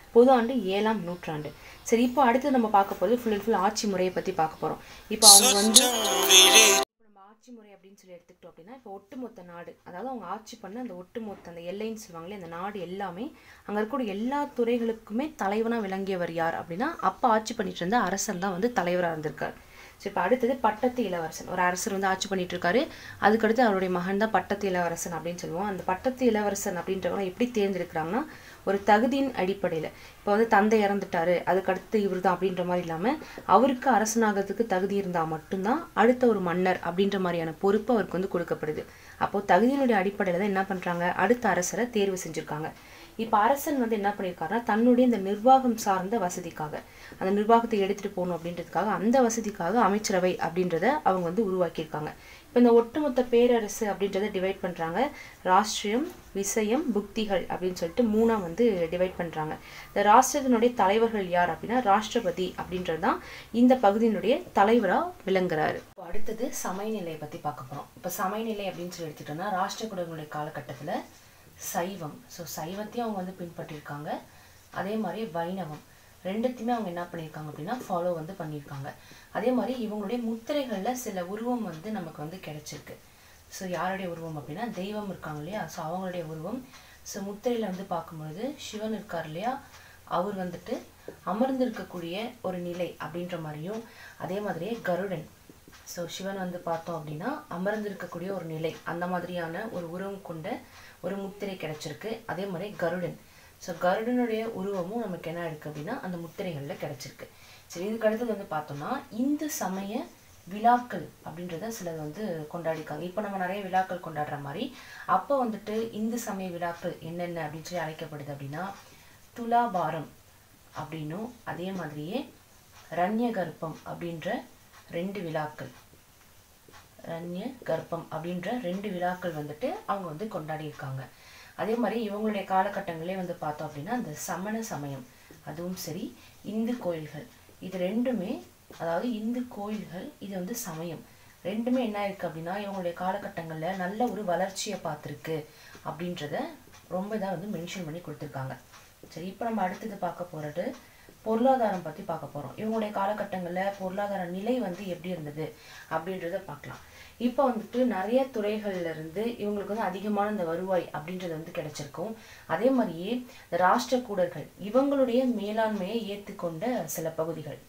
பொது ஆண்டு ஏழாம் நூற்றாண்டு சரி இப்போ அடுத்து நம்ம பார்க்க போகிறது ஃபுல் அண்ட் ஃபுல் ஆட்சி முறையை பற்றி பார்க்க போகிறோம் இப்போ அவங்க வந்து நம்ம ஆட்சி முறை அப்படின்னு சொல்லி எடுத்துக்கிட்டோம் அப்படின்னா இப்போ ஒட்டுமொத்த நாடு அதாவது அவங்க ஆட்சி பண்ண அந்த ஒட்டுமொத்த அந்த எல்லைன்னு சொல்லுவாங்களே அந்த நாடு எல்லாமே அங்கே இருக்கக்கூடிய எல்லா துறைகளுக்குமே தலைவனாக விளங்கியவர் யார் அப்படின்னா அப்போ ஆட்சி பண்ணிட்டு இருந்த அரசர் தான் வந்து தலைவராக இருந்திருக்கார் ஸோ இப்போ அடுத்தது பட்டத்து இளவரசன் ஒரு அரசர் வந்து ஆட்சி பண்ணிட்டு இருக்காரு அதுக்கடுத்து அவருடைய மகன் தான் பட்டத்து இளவரசன் அப்படின்னு சொல்லுவோம் அந்த பட்டத்து இளவரசன் அப்படின்றவங்க எப்படி தேர்ந்தெடுக்கிறாங்கன்னா ஒரு தகுதியின் அடிப்படையில் இப்போ வந்து தந்தை இறந்துட்டாரு அதுக்கடுத்து இவர் தான் அப்படின்ற மாதிரி இல்லாமல் அவருக்கு அரசனாகிறதுக்கு தகுதி இருந்தால் மட்டும்தான் அடுத்த ஒரு மன்னர் அப்படின்ற மாதிரியான பொறுப்பு அவருக்கு வந்து கொடுக்கப்படுது அப்போ தகுதியினுடைய அடிப்படையில் தான் என்ன பண்ணுறாங்க அடுத்த அரசரை தேர்வு செஞ்சுருக்காங்க இப்போ அரசன் வந்து என்ன பண்ணியிருக்காருன்னா தன்னுடைய இந்த நிர்வாகம் சார்ந்த வசதிக்காக அந்த நிர்வாகத்தை எடுத்துகிட்டு போகணும் அப்படின்றதுக்காக அந்த வசதிக்காக அமைச்சரவை அப்படின்றத அவங்க வந்து உருவாக்கியிருக்காங்க இப்போ இந்த ஒட்டுமொத்த பேரரசு அப்படின்றத டிவைட் பண்ணுறாங்க ராஷ்டிரியம் விசயம் புக்திகள் அப்படின்னு சொல்லிட்டு மூணாக வந்து டிவைட் பண்ணுறாங்க இந்த ராஷ்டிரத்தினுடைய தலைவர்கள் யார் அப்படின்னா ராஷ்டிரபதி அப்படின்றது தான் இந்த பகுதியினுடைய தலைவராக விளங்குறாரு இப்போ அடுத்தது சமயநிலையை பற்றி பார்க்க போகிறோம் இப்போ சமயநிலை அப்படின்னு சொல்லி எடுத்துக்கிட்டோம்னா ராஷ்டிரகுடங்களுடைய காலகட்டத்தில் சைவம் ஸோ சைவத்தையும் அவங்க வந்து பின்பற்றியிருக்காங்க அதே மாதிரி வைணவம் ரெண்டுத்தையுமே அவங்க என்ன பண்ணியிருக்காங்க அப்படின்னா ஃபாலோ வந்து பண்ணியிருக்காங்க அதே மாதிரி இவங்களுடைய முத்திரைகளில் சில உருவம் வந்து நமக்கு வந்து கிடைச்சிருக்கு ஸோ யாருடைய உருவம் அப்படின்னா தெய்வம் இருக்காங்க இல்லையா ஸோ அவங்களுடைய உருவம் ஸோ முத்திரையில் வந்து பார்க்கும்பொழுது சிவன் இருக்கார் இல்லையா அவர் வந்துட்டு அமர்ந்திருக்கக்கூடிய ஒரு நிலை அப்படின்ற மாதிரியும் அதே மாதிரியே கருடன் ஸோ சிவன் வந்து பார்த்தோம் அப்படின்னா அமர்ந்திருக்கக்கூடிய ஒரு நிலை அந்த மாதிரியான ஒரு உருவம் கொண்ட ஒரு முத்திரை கிடைச்சிருக்கு அதே மாதிரி கருடன் ஸோ கருடனுடைய உருவமும் நமக்கு என்ன இருக்கு அப்படின்னா அந்த முத்திரைகளில் கிடைச்சிருக்கு சரி இதுக்கு அடுத்தது வந்து பார்த்தோம்னா இந்து சமய விழாக்கள் அப்படின்றத சிலர் வந்து கொண்டாடிருக்காங்க இப்போ நம்ம நிறைய விழாக்கள் கொண்டாடுற மாதிரி அப்போ வந்துட்டு இந்து சமய விழாக்கள் என்னென்ன அப்படின்னு சொல்லி அழைக்கப்படுது அப்படின்னா துலாபாரம் அப்படின்னும் அதே மாதிரியே ரண்ய கர்ப்பம் அப்படின்ற ரெண்டு விழாக்கள் ரண்ய கர்ப்பம் அப்படின்ற ரெண்டு விழாக்கள் வந்துட்டு அவங்க வந்து கொண்டாடி இருக்காங்க அதே மாதிரி இவங்களுடைய காலகட்டங்களே வந்து பார்த்தோம் அப்படின்னா அந்த சமண சமயம் அதுவும் சரி இந்து கோயில்கள் இது ரெண்டுமே அதாவது இந்து கோயில்கள் இது வந்து சமயம் ரெண்டுமே என்ன இருக்கு அப்படின்னா இவங்களுடைய காலகட்டங்களில் நல்ல ஒரு வளர்ச்சியை பார்த்துருக்கு அப்படின்றத ரொம்ப இதாக வந்து மென்ஷன் பண்ணி கொடுத்துருக்காங்க சரி இப்போ நம்ம அடுத்தது பார்க்க போகிறது பொருளாதாரம் பற்றி பார்க்க போகிறோம் இவங்களுடைய காலகட்டங்களில் பொருளாதார நிலை வந்து எப்படி இருந்தது அப்படின்றத பார்க்கலாம் இப்போ வந்துட்டு நிறைய துறைகள்ல இருந்து இவங்களுக்கு வந்து அதிகமான இந்த வருவாய் அப்படின்றது வந்து கிடைச்சிருக்கும் அதே மாதிரியே இந்த ராஷ்டிரக்கூடர்கள் இவங்களுடைய மேலாண்மையை ஏற்றுக்கொண்ட சில பகுதிகள்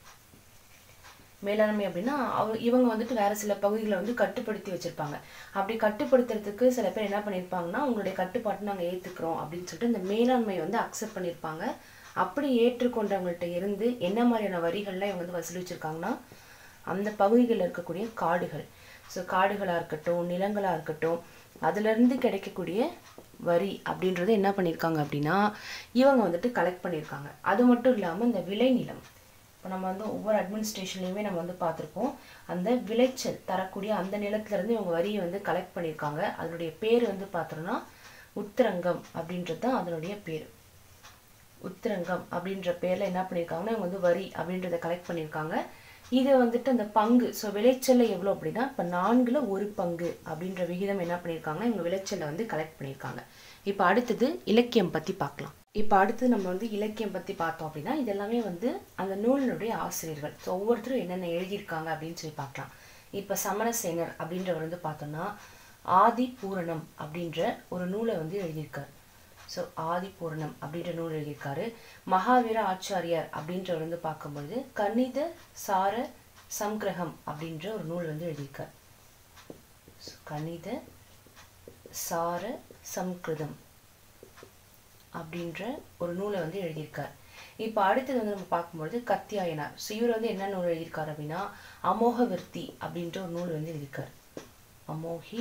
மேலாண்மை அப்படின்னா அவ இவங்க வந்துட்டு வேற சில பகுதிகளை வந்து கட்டுப்படுத்தி வச்சிருப்பாங்க அப்படி கட்டுப்படுத்துறதுக்கு சில பேர் என்ன பண்ணியிருப்பாங்கன்னா உங்களுடைய கட்டுப்பாட்டை நாங்கள் ஏற்றுக்கிறோம் அப்படின்னு சொல்லிட்டு இந்த மேலாண்மையை வந்து அக்செப்ட் பண்ணியிருப்பாங்க அப்படி ஏற்றுக்கொண்டவங்கள்ட்ட இருந்து என்ன மாதிரியான வரிகள்லாம் இவங்க வந்து வசூலிச்சிருக்காங்கன்னா அந்த பகுதிகளில் இருக்கக்கூடிய காடுகள் ஸோ காடுகளாக இருக்கட்டும் நிலங்களாக இருக்கட்டும் அதுலேருந்து கிடைக்கக்கூடிய வரி அப்படின்றது என்ன பண்ணியிருக்காங்க அப்படின்னா இவங்க வந்துட்டு கலெக்ட் பண்ணியிருக்காங்க அது மட்டும் இல்லாமல் இந்த விளைநிலம் இப்போ நம்ம வந்து ஒவ்வொரு அட்மினிஸ்ட்ரேஷன்லையுமே நம்ம வந்து பார்த்துருப்போம் அந்த விளைச்சல் தரக்கூடிய அந்த நிலத்துலேருந்து இவங்க வரியை வந்து கலெக்ட் பண்ணியிருக்காங்க அதனுடைய பேர் வந்து பார்த்தோம்னா உத்திரங்கம் அப்படின்றது தான் அதனுடைய பேர் உத்திரங்கம் அப்படின்ற பேரில் என்ன பண்ணியிருக்காங்கன்னா இவங்க வந்து வரி அப்படின்றத கலெக்ட் பண்ணியிருக்காங்க இது வந்துட்டு அந்த பங்கு ஸோ விளைச்சல்ல எவ்வளோ அப்படின்னா இப்போ நான்குல ஒரு பங்கு அப்படின்ற விகிதம் என்ன பண்ணியிருக்காங்கன்னா இவங்க விளைச்சல்ல வந்து கலெக்ட் பண்ணியிருக்காங்க இப்போ அடுத்தது இலக்கியம் பற்றி பார்க்கலாம் இப்போ அடுத்து நம்ம வந்து இலக்கியம் பற்றி பார்த்தோம் அப்படின்னா இது எல்லாமே வந்து அந்த நூலினுடைய ஆசிரியர்கள் ஸோ ஒவ்வொருத்தரும் என்னென்ன எழுதியிருக்காங்க அப்படின்னு சொல்லி பார்க்கலாம் இப்போ சமணசேனர் அப்படின்றவர் வந்து பார்த்தோம்னா ஆதி பூரணம் அப்படின்ற ஒரு நூலை வந்து எழுதியிருக்கார் ஸோ ஆதிபூரணம் அப்படின்ற நூல் எழுதியிருக்காரு மகாவீர ஆச்சாரியார் அப்படின்றவர் வந்து பார்க்கும்பொழுது கணித சார சங்கிரகம் அப்படின்ற ஒரு நூல் வந்து எழுதியிருக்கார் So, கணித சார சம்கிருதம் அப்படின்ற ஒரு நூலை வந்து எழுதியிருக்கார் இப்போ அடுத்தது வந்து நம்ம பார்க்கும்பொழுது கத்தியாயனார் ஸோ இவர் வந்து என்ன நூல் எழுதியிருக்கார் அப்படின்னா அமோக விருத்தி அப்படின்ற ஒரு நூல் வந்து எழுதியிருக்கார் அமோகி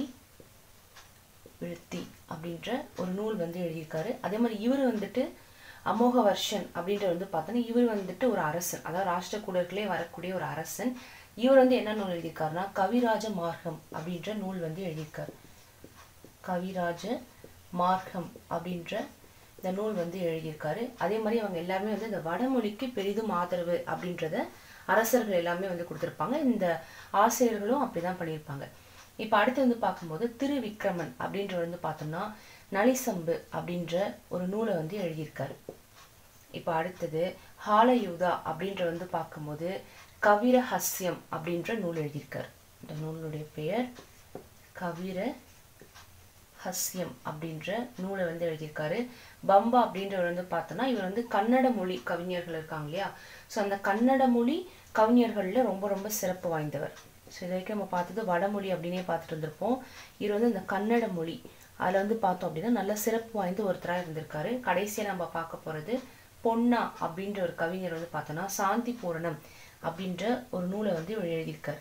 விருத்தி அப்படின்ற ஒரு நூல் வந்து எழுதியிருக்காரு அதே மாதிரி இவர் வந்துட்டு அமோக வர்ஷன் அப்படின்ற வந்து பார்த்தோன்னா இவர் வந்துட்டு ஒரு அரசன் அதாவது ராஷ்டிரக்கூடர்களே வரக்கூடிய ஒரு அரசன் இவர் வந்து என்ன நூல் எழுதியிருக்காருன்னா கவிராஜ மார்க்கம் அப்படின்ற நூல் வந்து எழுதியிருக்காரு கவிராஜ மார்க்கம் அப்படின்ற இந்த நூல் வந்து எழுதியிருக்காரு அதே மாதிரி அவங்க எல்லாருமே வந்து இந்த வடமொழிக்கு பெரிதும் ஆதரவு அப்படின்றத அரசர்கள் எல்லாமே வந்து கொடுத்துருப்பாங்க இந்த ஆசிரியர்களும் அப்படிதான் பண்ணியிருப்பாங்க இப்போ அடுத்து வந்து பார்க்கும்போது திருவிக்ரமன் அப்படின்றவர் வந்து பார்த்தோம்னா நலிசம்பு அப்படின்ற ஒரு நூலை வந்து எழுதியிருக்காரு இப்போ அடுத்தது ஹாலயூதா அப்படின்ற வந்து பார்க்கும்போது கவிரஹஸ்யம் அப்படின்ற நூல் எழுதியிருக்கார் இந்த நூலுடைய பெயர் கவிர ஹஸ்யம் அப்படின்ற நூலை வந்து எழுதியிருக்காரு பம்பா அப்படின்றவர் வந்து பார்த்தோன்னா இவர் வந்து கன்னட மொழி கவிஞர்கள் இருக்காங்க இல்லையா ஸோ அந்த கன்னட மொழி கவிஞர்களில் ரொம்ப ரொம்ப சிறப்பு வாய்ந்தவர் ஸோ இது வரைக்கும் நம்ம பார்த்தது வடமொழி அப்படின்னே பார்த்துட்டு இருந்திருப்போம் இவர் வந்து இந்த கன்னட மொழி அதில் வந்து பார்த்தோம் அப்படின்னா நல்ல சிறப்பு வாய்ந்த ஒருத்தராக இருந்திருக்காரு கடைசியாக நம்ம பார்க்க போகிறது பொன்னா அப்படின்ற ஒரு கவிஞர் வந்து பார்த்தோன்னா சாந்தி பூரணம் அப்படின்ற ஒரு நூலை வந்து இவர் எழுதியிருக்கார்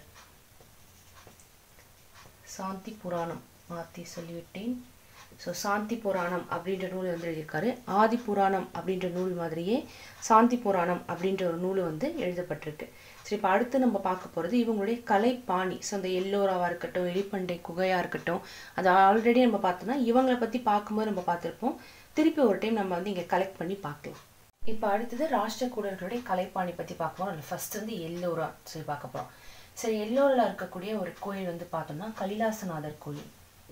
சாந்தி புராணம் மாற்றி சொல்லிவிட்டேன் ஸோ சாந்தி புராணம் அப்படின்ற நூல் வந்து எழுதியிருக்காரு ஆதி புராணம் அப்படின்ற நூல் மாதிரியே சாந்தி புராணம் அப்படின்ற ஒரு நூல் வந்து எழுதப்பட்டிருக்கு சரி இப்போ அடுத்து நம்ம பார்க்க போகிறது இவங்களுடைய கலைப்பாணி ஸோ அந்த எல்லோராவாக இருக்கட்டும் எலிப்பண்டை குகையாக இருக்கட்டும் அது ஆல்ரெடி நம்ம பார்த்தோம்னா இவங்களை பற்றி பார்க்கும்போது நம்ம பார்த்துருப்போம் திருப்பி ஒரு டைம் நம்ம வந்து இங்கே கலெக்ட் பண்ணி பார்க்கலாம் இப்போ அடுத்தது ராஷ்டிரகூடர்களுடைய கலைப்பாணி பற்றி பார்க்க போகிறோம் அதில் ஃபர்ஸ்ட் வந்து எல்லோரா சொல்லி பார்க்க போகிறோம் சரி எல்லோரில் இருக்கக்கூடிய ஒரு கோயில் வந்து பார்த்தோம்னா கைலாசநாதர் கோயில்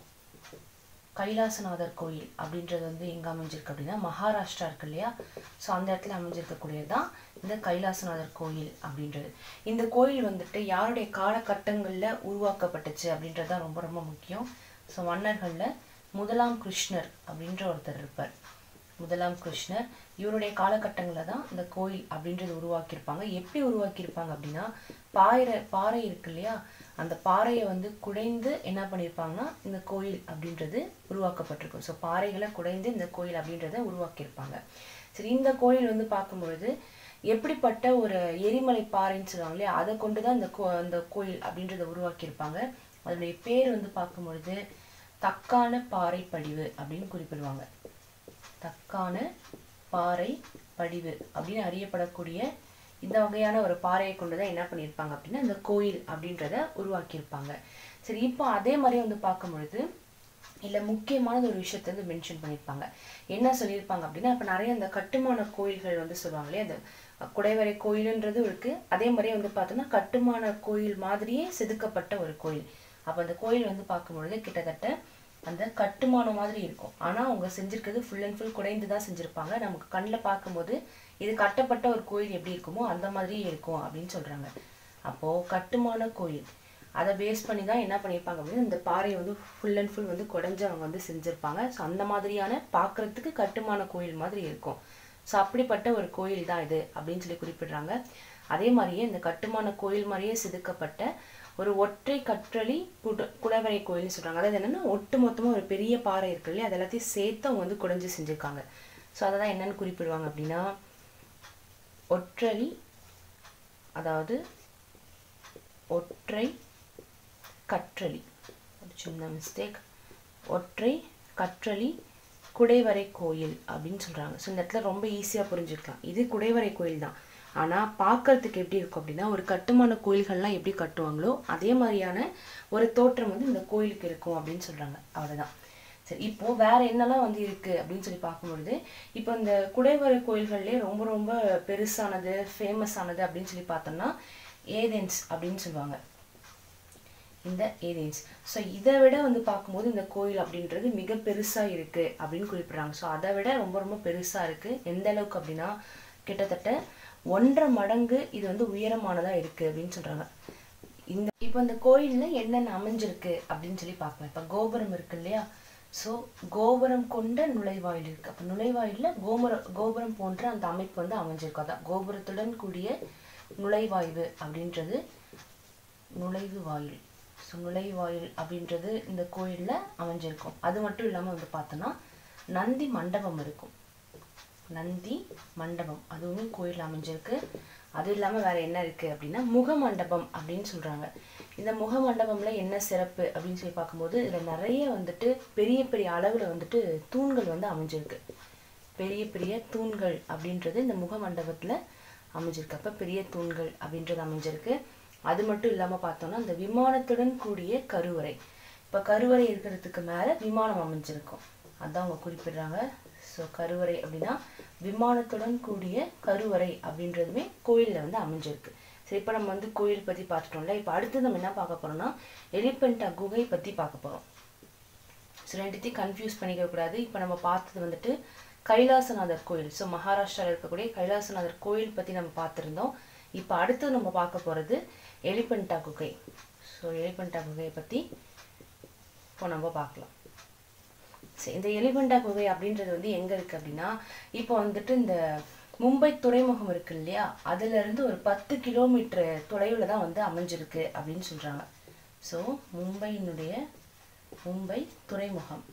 கைலாசநாதர் கோயில் அப்படின்றது வந்து எங்கே அமைஞ்சிருக்கு அப்படின்னா மகாராஷ்டிரா இருக்கு இல்லையா ஸோ அந்த இடத்துல அமைஞ்சிருக்கக்கூடியது தான் இந்த கைலாசநாதர் கோயில் அப்படின்றது இந்த கோயில் வந்துட்டு யாருடைய காலகட்டங்களில் உருவாக்கப்பட்டுச்சு அப்படின்றது தான் ரொம்ப ரொம்ப முக்கியம் ஸோ மன்னர்களில் முதலாம் கிருஷ்ணர் அப்படின்ற ஒருத்தர் இருப்பார் முதலாம் கிருஷ்ணர் இவருடைய காலகட்டங்களில் தான் இந்த கோயில் அப்படின்றது உருவாக்கியிருப்பாங்க எப்படி உருவாக்கியிருப்பாங்க அப்படின்னா பாறை பாறை இருக்கு இல்லையா அந்த பாறையை வந்து குடைந்து என்ன பண்ணியிருப்பாங்கன்னா இந்த கோயில் அப்படின்றது உருவாக்கப்பட்டிருக்கும் ஸோ பாறைகளை குடைந்து இந்த கோயில் அப்படின்றத உருவாக்கியிருப்பாங்க சரி இந்த கோயில் வந்து பார்க்கும்பொழுது எப்படிப்பட்ட ஒரு எரிமலை பாறைன்னு சொல்லுவாங்க இல்லையா அதை கொண்டு தான் இந்த கோ அந்த கோயில் அப்படின்றத உருவாக்கியிருப்பாங்க அதனுடைய பேர் வந்து பார்க்கும்பொழுது தக்கான பாறை படிவு அப்படின்னு குறிப்பிடுவாங்க தக்கான பாறை படிவு அப்படின்னு அறியப்படக்கூடிய இந்த வகையான ஒரு பாறையை கொண்டு தான் என்ன பண்ணியிருப்பாங்க அப்படின்னா இந்த கோயில் அப்படின்றத உருவாக்கியிருப்பாங்க சரி இப்போ அதே மாதிரி வந்து பார்க்கும் பொழுது இல்லை முக்கியமான ஒரு விஷயத்த வந்து மென்ஷன் பண்ணியிருப்பாங்க என்ன சொல்லியிருப்பாங்க அப்படின்னா இப்போ நிறைய அந்த கட்டுமான கோயில்கள் வந்து சொல்லுவாங்க இல்லையா அந்த குடைவரை கோயிலுன்றது இருக்கு அதே மாதிரியே வந்து பார்த்தோம்னா கட்டுமான கோயில் மாதிரியே செதுக்கப்பட்ட ஒரு கோயில் அப்போ அந்த கோயில் வந்து பார்க்கும்பொழுது கிட்டத்தட்ட அந்த கட்டுமானம் மாதிரி இருக்கும் ஆனால் அவங்க செஞ்சிருக்கிறது ஃபுல் அண்ட் ஃபுல் குடைந்து தான் செஞ்சுருப்பாங்க நமக்கு கண்ணில் பார்க்கும்போது இது கட்டப்பட்ட ஒரு கோயில் எப்படி இருக்குமோ அந்த மாதிரியே இருக்கும் அப்படின்னு சொல்கிறாங்க அப்போது கட்டுமான கோயில் அதை பேஸ் பண்ணி தான் என்ன பண்ணியிருப்பாங்க அப்படின்னா இந்த பாறையை வந்து ஃபுல் அண்ட் ஃபுல் வந்து குடைஞ்சு அவங்க வந்து செஞ்சுருப்பாங்க ஸோ அந்த மாதிரியான பார்க்குறதுக்கு கட்டுமான கோயில் மாதிரி இருக்கும் ஸோ அப்படிப்பட்ட ஒரு கோயில் தான் இது அப்படின்னு சொல்லி குறிப்பிடுறாங்க அதே மாதிரியே இந்த கட்டுமான கோயில் மாதிரியே செதுக்கப்பட்ட ஒரு ஒற்றை கற்றளி குட குடவரை கோயில்னு சொல்கிறாங்க அதாவது என்னென்னா ஒட்டு மொத்தமாக ஒரு பெரிய பாறை இருக்கு இல்லையா அது எல்லாத்தையும் சேர்த்து அவங்க வந்து குடைஞ்சு செஞ்சுருக்காங்க ஸோ அதை தான் என்னென்னு குறிப்பிடுவாங்க அப்படின்னா ஒற்றளி அதாவது ஒற்றை கற்றளி ஒரு சின்ன மிஸ்டேக் ஒற்றை கற்றளி குடைவரை கோயில் அப்படின்னு சொல்கிறாங்க ஸோ இந்த இடத்துல ரொம்ப ஈஸியாக புரிஞ்சுக்கலாம் இது குடைவரை கோயில் தான் ஆனால் பார்க்கறதுக்கு எப்படி இருக்கும் அப்படின்னா ஒரு கட்டுமான கோயில்கள்லாம் எப்படி கட்டுவாங்களோ அதே மாதிரியான ஒரு தோற்றம் வந்து இந்த கோயிலுக்கு இருக்கும் அப்படின்னு சொல்கிறாங்க அவ்வளோதான் சரி இப்போ வேற என்னெல்லாம் வந்து இருக்கு அப்படின்னு சொல்லி பார்க்கும்பொழுது இப்போ இந்த குடைவரை கோயில்கள்லேயே ரொம்ப ரொம்ப பெருசானது ஃபேமஸானது அப்படின்னு சொல்லி பார்த்தோம்னா ஏதென்ஸ் அப்படின்னு சொல்லுவாங்க இந்த ஏதென்ஸ் ஸோ இதை விட வந்து பார்க்கும்போது இந்த கோயில் அப்படின்றது மிக பெருசாக இருக்குது அப்படின்னு குறிப்பிட்றாங்க ஸோ அதை விட ரொம்ப ரொம்ப பெருசாக இருக்குது எந்த அளவுக்கு அப்படின்னா கிட்டத்தட்ட ஒன்றரை மடங்கு இது வந்து உயரமானதாக இருக்குது அப்படின்னு சொல்கிறாங்க இந்த இப்போ இந்த கோயிலில் என்னென்ன அமைஞ்சிருக்கு அப்படின்னு சொல்லி பார்க்கலாம் இப்போ கோபுரம் இருக்கு இல்லையா ஸோ கோபுரம் கொண்ட நுழைவாயில் இருக்குது அப்போ நுழைவாயிலில் கோபுர கோபுரம் போன்ற அந்த அமைப்பு வந்து அமைஞ்சிருக்கு அதான் கோபுரத்துடன் கூடிய நுழைவாய்வு அப்படின்றது நுழைவு வாயில் ஸோ நுழைவாயில் அப்படின்றது இந்த கோயிலில் அமைஞ்சிருக்கும் அது மட்டும் இல்லாமல் வந்து பார்த்தோன்னா நந்தி மண்டபம் இருக்கும் நந்தி மண்டபம் அதுவுமே கோயில் அமைஞ்சிருக்கு அது இல்லாமல் வேற என்ன இருக்கு அப்படின்னா முக மண்டபம் அப்படின்னு சொல்றாங்க இந்த முக மண்டபம்ல என்ன சிறப்பு அப்படின்னு சொல்லி பார்க்கும்போது இதுல நிறைய வந்துட்டு பெரிய பெரிய அளவுல வந்துட்டு தூண்கள் வந்து அமைஞ்சிருக்கு பெரிய பெரிய தூண்கள் அப்படின்றது இந்த முக மண்டபத்துல அமைஞ்சிருக்கு அப்ப பெரிய தூண்கள் அப்படின்றது அமைஞ்சிருக்கு அது மட்டும் இல்லாம பார்த்தோம்னா இந்த விமானத்துடன் கூடிய கருவறை இப்ப கருவறை இருக்கிறதுக்கு மேல விமானம் அமைஞ்சிருக்கும் அதான் அவங்க குறிப்பிடுறாங்க ஸோ கருவறை அப்படின்னா விமானத்துடன் கூடிய கருவறை அப்படின்றதுமே கோயிலில் வந்து அமைஞ்சிருக்கு சரி இப்போ நம்ம வந்து கோயில் பற்றி பார்த்துட்டோம்ல இப்போ அடுத்து நம்ம என்ன பார்க்க போறோம்னா எலிபெண்டா குகை பற்றி பார்க்க போகிறோம் ஸோ ரெண்டுத்தையும் கன்ஃபியூஸ் பண்ணிக்க கூடாது இப்போ நம்ம பார்த்தது வந்துட்டு கைலாசநாதர் கோயில் ஸோ மகாராஷ்டிராவில் இருக்கக்கூடிய கைலாசநாதர் கோயில் பற்றி நம்ம பார்த்துருந்தோம் இப்போ அடுத்து நம்ம பார்க்க போகிறது எலிபெண்டா குகை ஸோ எலிபெண்டா குகையை பற்றி இப்போ நம்ம பார்க்கலாம் சரி இந்த எலிபெண்டா குகை அப்படின்றது வந்து எங்கே இருக்குது அப்படின்னா இப்போ வந்துட்டு இந்த மும்பை துறைமுகம் இருக்கு இல்லையா அதுலேருந்து ஒரு பத்து கிலோமீட்டர் தொலைவில் தான் வந்து அமைஞ்சிருக்கு அப்படின்னு சொல்கிறாங்க ஸோ மும்பையினுடைய மும்பை துறைமுகம்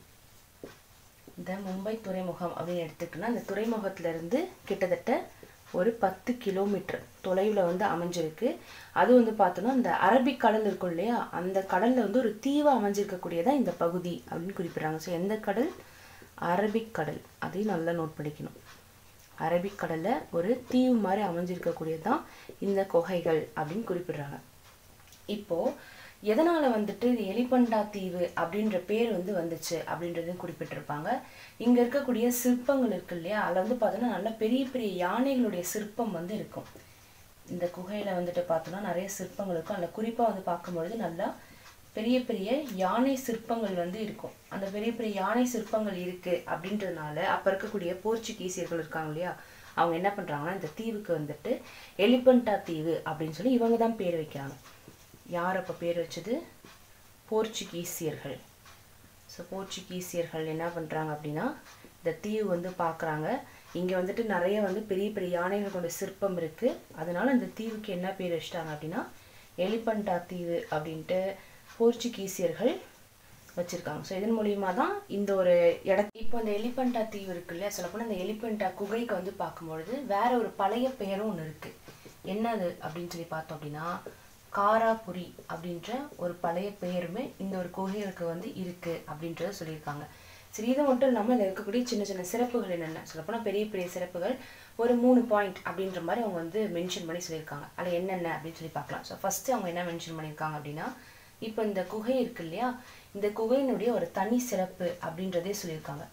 இந்த மும்பை துறைமுகம் அப்படின்னு எடுத்துக்கிட்டோம்னா இந்த துறைமுகத்திலேருந்து கிட்டத்தட்ட ஒரு பத்து கிலோமீட்டர் தொலைவில் வந்து அமைஞ்சிருக்கு அது வந்து பார்த்தோன்னா இந்த அரபிக் கடல் இருக்கும் இல்லையா அந்த கடலில் வந்து ஒரு தீவு அமைஞ்சிருக்கக்கூடியதான் இந்த பகுதி அப்படின்னு குறிப்பிட்றாங்க ஸோ எந்த கடல் அரபிக் கடல் அதையும் நல்லா நோட் பண்ணிக்கணும் அரபிக் கடலில் ஒரு தீவு மாதிரி அமைஞ்சிருக்கக்கூடியது தான் இந்த குகைகள் அப்படின்னு குறிப்பிடுறாங்க இப்போது எதனால் வந்துட்டு இது எலிபண்டா தீவு அப்படின்ற பேர் வந்து வந்துச்சு அப்படின்றதையும் குறிப்பிட்டிருப்பாங்க இங்கே இருக்கக்கூடிய சிற்பங்கள் இருக்கு இல்லையா அதில் வந்து பார்த்தோன்னா நல்லா பெரிய பெரிய யானைகளுடைய சிற்பம் வந்து இருக்கும் இந்த குகையில் வந்துட்டு பார்த்தோன்னா நிறைய சிற்பங்கள் இருக்கும் அதில் குறிப்பாக வந்து பார்க்கும்பொழுது நல்லா பெரிய பெரிய யானை சிற்பங்கள் வந்து இருக்கும் அந்த பெரிய பெரிய யானை சிற்பங்கள் இருக்குது அப்படின்றதுனால அப்போ இருக்கக்கூடிய போர்ச்சுகீசியர்கள் இருக்காங்க இல்லையா அவங்க என்ன பண்ணுறாங்கன்னா இந்த தீவுக்கு வந்துட்டு எலிபண்டா தீவு அப்படின்னு சொல்லி இவங்க தான் பேர் வைக்கிறாங்க யார் அப்போ பேர் வச்சது போர்ச்சுகீசியர்கள் ஸோ போர்ச்சுகீசியர்கள் என்ன பண்ணுறாங்க அப்படின்னா இந்த தீவு வந்து பார்க்குறாங்க இங்கே வந்துட்டு நிறைய வந்து பெரிய பெரிய யானைகள் கொண்ட சிற்பம் இருக்குது அதனால இந்த தீவுக்கு என்ன பேர் வச்சிட்டாங்க அப்படின்னா எலிபண்டா தீவு அப்படின்ட்டு போர்ச்சுகீசியர்கள் வச்சுருக்காங்க ஸோ இதன் மூலியமா தான் இந்த ஒரு இட இப்போ இந்த எலிபண்டா தீவு இருக்கு இல்லையா சொல்லப்போனால் இந்த எலிபண்டா குகைக்கு வந்து பார்க்கும்பொழுது வேற ஒரு பழைய பெயரும் ஒன்று இருக்குது என்னது அப்படின்னு சொல்லி பார்த்தோம் அப்படின்னா காராபுரி அப்படின்ற ஒரு பழைய பெயருமே இந்த ஒரு கோயிலுக்கு வந்து இருக்கு அப்படின்றத சொல்லியிருக்காங்க சரி இது மட்டும் இல்லாமல் இதில் இருக்கக்கூடிய சின்ன சின்ன சிறப்புகள் என்னென்ன சொல்லப்போனால் பெரிய பெரிய சிறப்புகள் ஒரு மூணு பாயிண்ட் அப்படின்ற மாதிரி அவங்க வந்து மென்ஷன் பண்ணி சொல்லியிருக்காங்க அதில் என்னென்ன அப்படின்னு சொல்லி பார்க்கலாம் ஸோ ஃபஸ்ட்டு அவங்க என்ன மென்ஷன் பண்ணியிருக்காங்க அப்படின்னா இப்போ இந்த குகை இருக்கு இல்லையா இந்த குகையினுடைய ஒரு தனி சிறப்பு அப்படின்றதே சொல்லியிருக்காங்க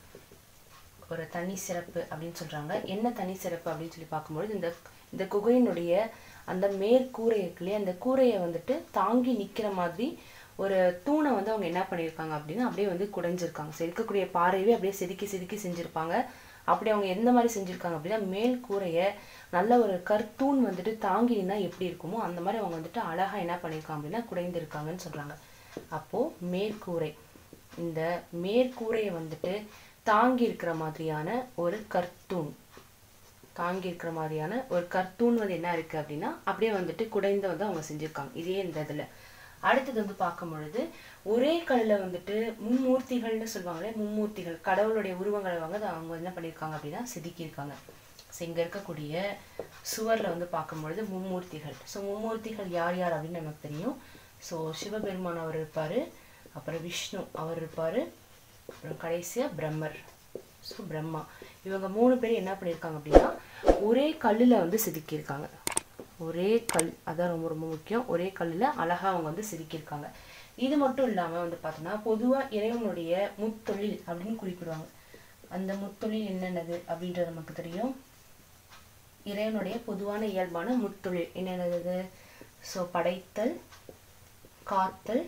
ஒரு தனி சிறப்பு அப்படின்னு சொல்கிறாங்க என்ன தனி சிறப்பு அப்படின்னு சொல்லி பார்க்கும்பொழுது இந்த இந்த குகையினுடைய அந்த மேற்கூரை இருக்கு இல்லையா அந்த கூரையை வந்துட்டு தாங்கி நிற்கிற மாதிரி ஒரு தூணை வந்து அவங்க என்ன பண்ணியிருக்காங்க அப்படின்னா அப்படியே வந்து குடைஞ்சிருக்காங்க ஸோ இருக்கக்கூடிய பாறையவே அப்படியே செதுக்கி செதுக்கி செஞ்சுருப்பாங்க அப்படி அவங்க எந்த மாதிரி செஞ்சுருக்காங்க அப்படின்னா மேல் கூரையை நல்ல ஒரு கற்தூண் வந்துட்டு தாங்கினா எப்படி இருக்குமோ அந்த மாதிரி அவங்க வந்துட்டு அழகாக என்ன பண்ணியிருக்காங்க அப்படின்னா குடைந்திருக்காங்கன்னு சொல்கிறாங்க அப்போது மேற்கூரை இந்த மேற்கூரையை வந்துட்டு தாங்கி இருக்கிற மாதிரியான ஒரு கற்தூண் தாங்கி இருக்கிற மாதிரியான ஒரு கர்த்தூன் வந்து என்ன இருக்கு அப்படின்னா அப்படியே வந்துட்டு குடைந்து வந்து அவங்க செஞ்சிருக்காங்க இதே இந்த இதுல அடுத்தது வந்து பார்க்கும் பொழுது ஒரே கல்லில் வந்துட்டு மும்மூர்த்திகள்னு சொல்லுவாங்களே மும்மூர்த்திகள் கடவுளுடைய உருவங்களை வந்து அவங்க என்ன பண்ணியிருக்காங்க அப்படின்னா செதுக்கியிருக்காங்க ஸோ இங்கே இருக்கக்கூடிய சுவரில் வந்து பார்க்கும்பொழுது மும்மூர்த்திகள் ஸோ மும்மூர்த்திகள் யார் யார் அப்படின்னு நமக்கு தெரியும் ஸோ சிவபெருமான் அவர் இருப்பார் அப்புறம் விஷ்ணு அவர் இருப்பார் அப்புறம் கடைசியாக பிரம்மர் ஸோ பிரம்மா இவங்க மூணு பேர் என்ன பண்ணியிருக்காங்க அப்படின்னா ஒரே கல்லில் வந்து செதுக்கியிருக்காங்க ஒரே கல் அதான் ரொம்ப ரொம்ப முக்கியம் ஒரே கல்லில் அழகாக அவங்க வந்து செதுக்கியிருக்காங்க இது மட்டும் இல்லாமல் வந்து பார்த்தோன்னா பொதுவாக இறைவனுடைய முத்தொழில் அப்படின்னு குறிப்பிடுவாங்க அந்த முத்தொழில் என்னென்னது அப்படின்றது நமக்கு தெரியும் இறைவனுடைய பொதுவான இயல்பான முத்தொழில் என்னென்னது ஸோ படைத்தல் காத்தல்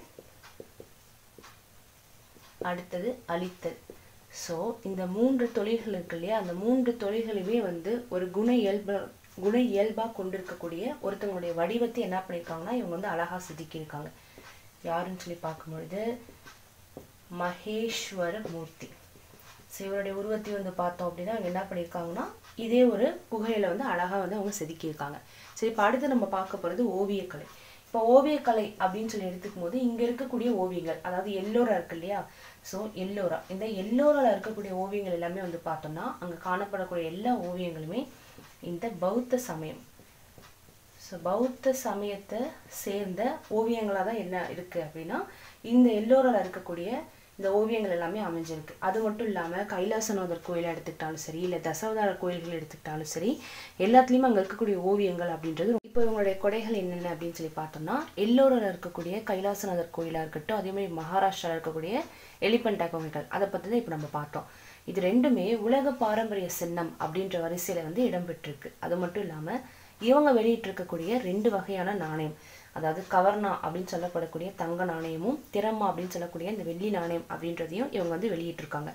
அடுத்தது அழித்தல் ஸோ இந்த மூன்று தொழில்கள் இருக்கு இல்லையா அந்த மூன்று தொழில்களுமே வந்து ஒரு குண இயல்பு குண இயல்பாக கொண்டிருக்கக்கூடிய ஒருத்தவங்களுடைய வடிவத்தை என்ன பண்ணியிருக்காங்கன்னா இவங்க வந்து அழகாக செதுக்கியிருக்காங்க யாருன்னு சொல்லி பார்க்கும்பொழுது மகேஸ்வர மூர்த்தி ஸோ இவருடைய உருவத்தை வந்து பார்த்தோம் அப்படின்னா அவங்க என்ன பண்ணியிருக்காங்கன்னா இதே ஒரு குகையில வந்து அழகாக வந்து அவங்க செதுக்கியிருக்காங்க சரி இப்போ அடுத்து நம்ம பார்க்க போகிறது ஓவியக்கலை இப்போ ஓவியக்கலை அப்படின்னு சொல்லி எடுத்துக்கும் போது இங்கே இருக்கக்கூடிய ஓவியங்கள் அதாவது எல்லோரா இருக்கு இல்லையா ஸோ எல்லோரா இந்த எல்லோரால இருக்கக்கூடிய ஓவியங்கள் எல்லாமே வந்து பார்த்தோம்னா அங்கே காணப்படக்கூடிய எல்லா ஓவியங்களுமே இந்த பௌத்த சமயம் ஸோ பௌத்த சமயத்தை சேர்ந்த ஓவியங்களாக தான் என்ன இருக்குது அப்படின்னா இந்த எல்லோரால இருக்கக்கூடிய இந்த ஓவியங்கள் எல்லாமே அமைஞ்சிருக்கு அது மட்டும் இல்லாமல் கைலாசநாதர் கோயிலை எடுத்துக்கிட்டாலும் சரி இல்லை தசவதார கோயில்கள் எடுத்துக்கிட்டாலும் சரி எல்லாத்துலேயுமே அங்கே இருக்கக்கூடிய ஓவியங்கள் அப்படின்றது இப்போ இவங்களுடைய கொடைகள் என்னென்ன அப்படின்னு சொல்லி பார்த்தோம்னா எல்லோரில் இருக்கக்கூடிய கைலாசநாதர் கோயிலாக இருக்கட்டும் அதே மாதிரி மகாராஷ்டிராவில் இருக்கக்கூடிய எலிபெண்டா கோவில்கள் அதை பற்றி தான் இப்போ நம்ம பார்த்தோம் இது ரெண்டுமே உலக பாரம்பரிய சின்னம் அப்படின்ற வரிசையில் வந்து இடம்பெற்றிருக்கு அது மட்டும் இல்லாமல் இவங்க வெளியிட்டிருக்கக்கூடிய ரெண்டு வகையான நாணயம் அதாவது கவர்னா அப்படின்னு சொல்லப்படக்கூடிய தங்க நாணயமும் திறமா அப்படின்னு சொல்லக்கூடிய இந்த வெள்ளி நாணயம் அப்படின்றதையும் இவங்க வந்து வெளியிட்டிருக்காங்க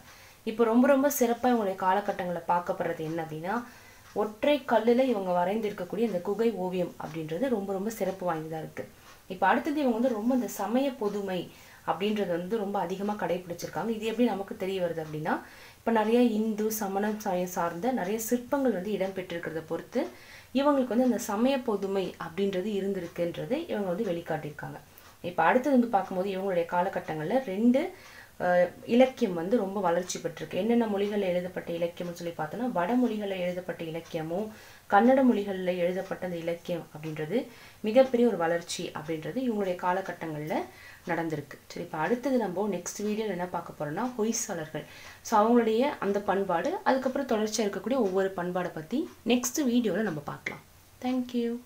இப்போ ரொம்ப ரொம்ப சிறப்பாக இவங்களுடைய காலகட்டங்களில் பார்க்கப்படுறது என்ன அப்படின்னா ஒற்றை கல்லில் இவங்க வரைந்திருக்கக்கூடிய இந்த குகை ஓவியம் அப்படின்றது ரொம்ப ரொம்ப சிறப்பு வாய்ந்ததாக இருக்குது இப்போ அடுத்தது இவங்க வந்து ரொம்ப இந்த சமய பொதுமை அப்படின்றது வந்து ரொம்ப அதிகமாக கடைபிடிச்சிருக்காங்க இது எப்படி நமக்கு தெரிய வருது அப்படின்னா இப்போ நிறைய இந்து சமணம் சமயம் சார்ந்த நிறைய சிற்பங்கள் வந்து இடம்பெற்றிருக்கிறத பொறுத்து இவங்களுக்கு வந்து அந்த சமய பொதுமை அப்படின்றது இருந்திருக்குன்றது இவங்க வந்து வெளிக்காட்டியிருக்காங்க இப்போ அடுத்தது வந்து பார்க்கும்போது இவங்களுடைய காலகட்டங்களில் ரெண்டு அஹ், இலக்கியம் வந்து ரொம்ப வளர்ச்சி பெற்றிருக்கு என்னென்ன மொழிகளில் எழுதப்பட்ட இலக்கியம்னு சொல்லி பார்த்தோன்னா வடமொழிகளில் எழுதப்பட்ட இலக்கியமும் கன்னட மொழிகளில் எழுதப்பட்ட அந்த இலக்கியம் அப்படின்றது மிகப்பெரிய ஒரு வளர்ச்சி அப்படின்றது இவங்களுடைய காலகட்டங்களில் நடந்திருக்கு சரி இப்போ அடுத்தது நம்ம நெக்ஸ்ட் வீடியோவில் என்ன பார்க்க போறோம்னா ஹொய்சாளர்கள் ஸோ அவங்களுடைய அந்த பண்பாடு அதுக்கப்புறம் தொடர்ச்சியாக இருக்கக்கூடிய ஒவ்வொரு பண்பாடை பற்றி நெக்ஸ்ட் வீடியோவில் நம்ம பார்க்கலாம் தேங்க்யூ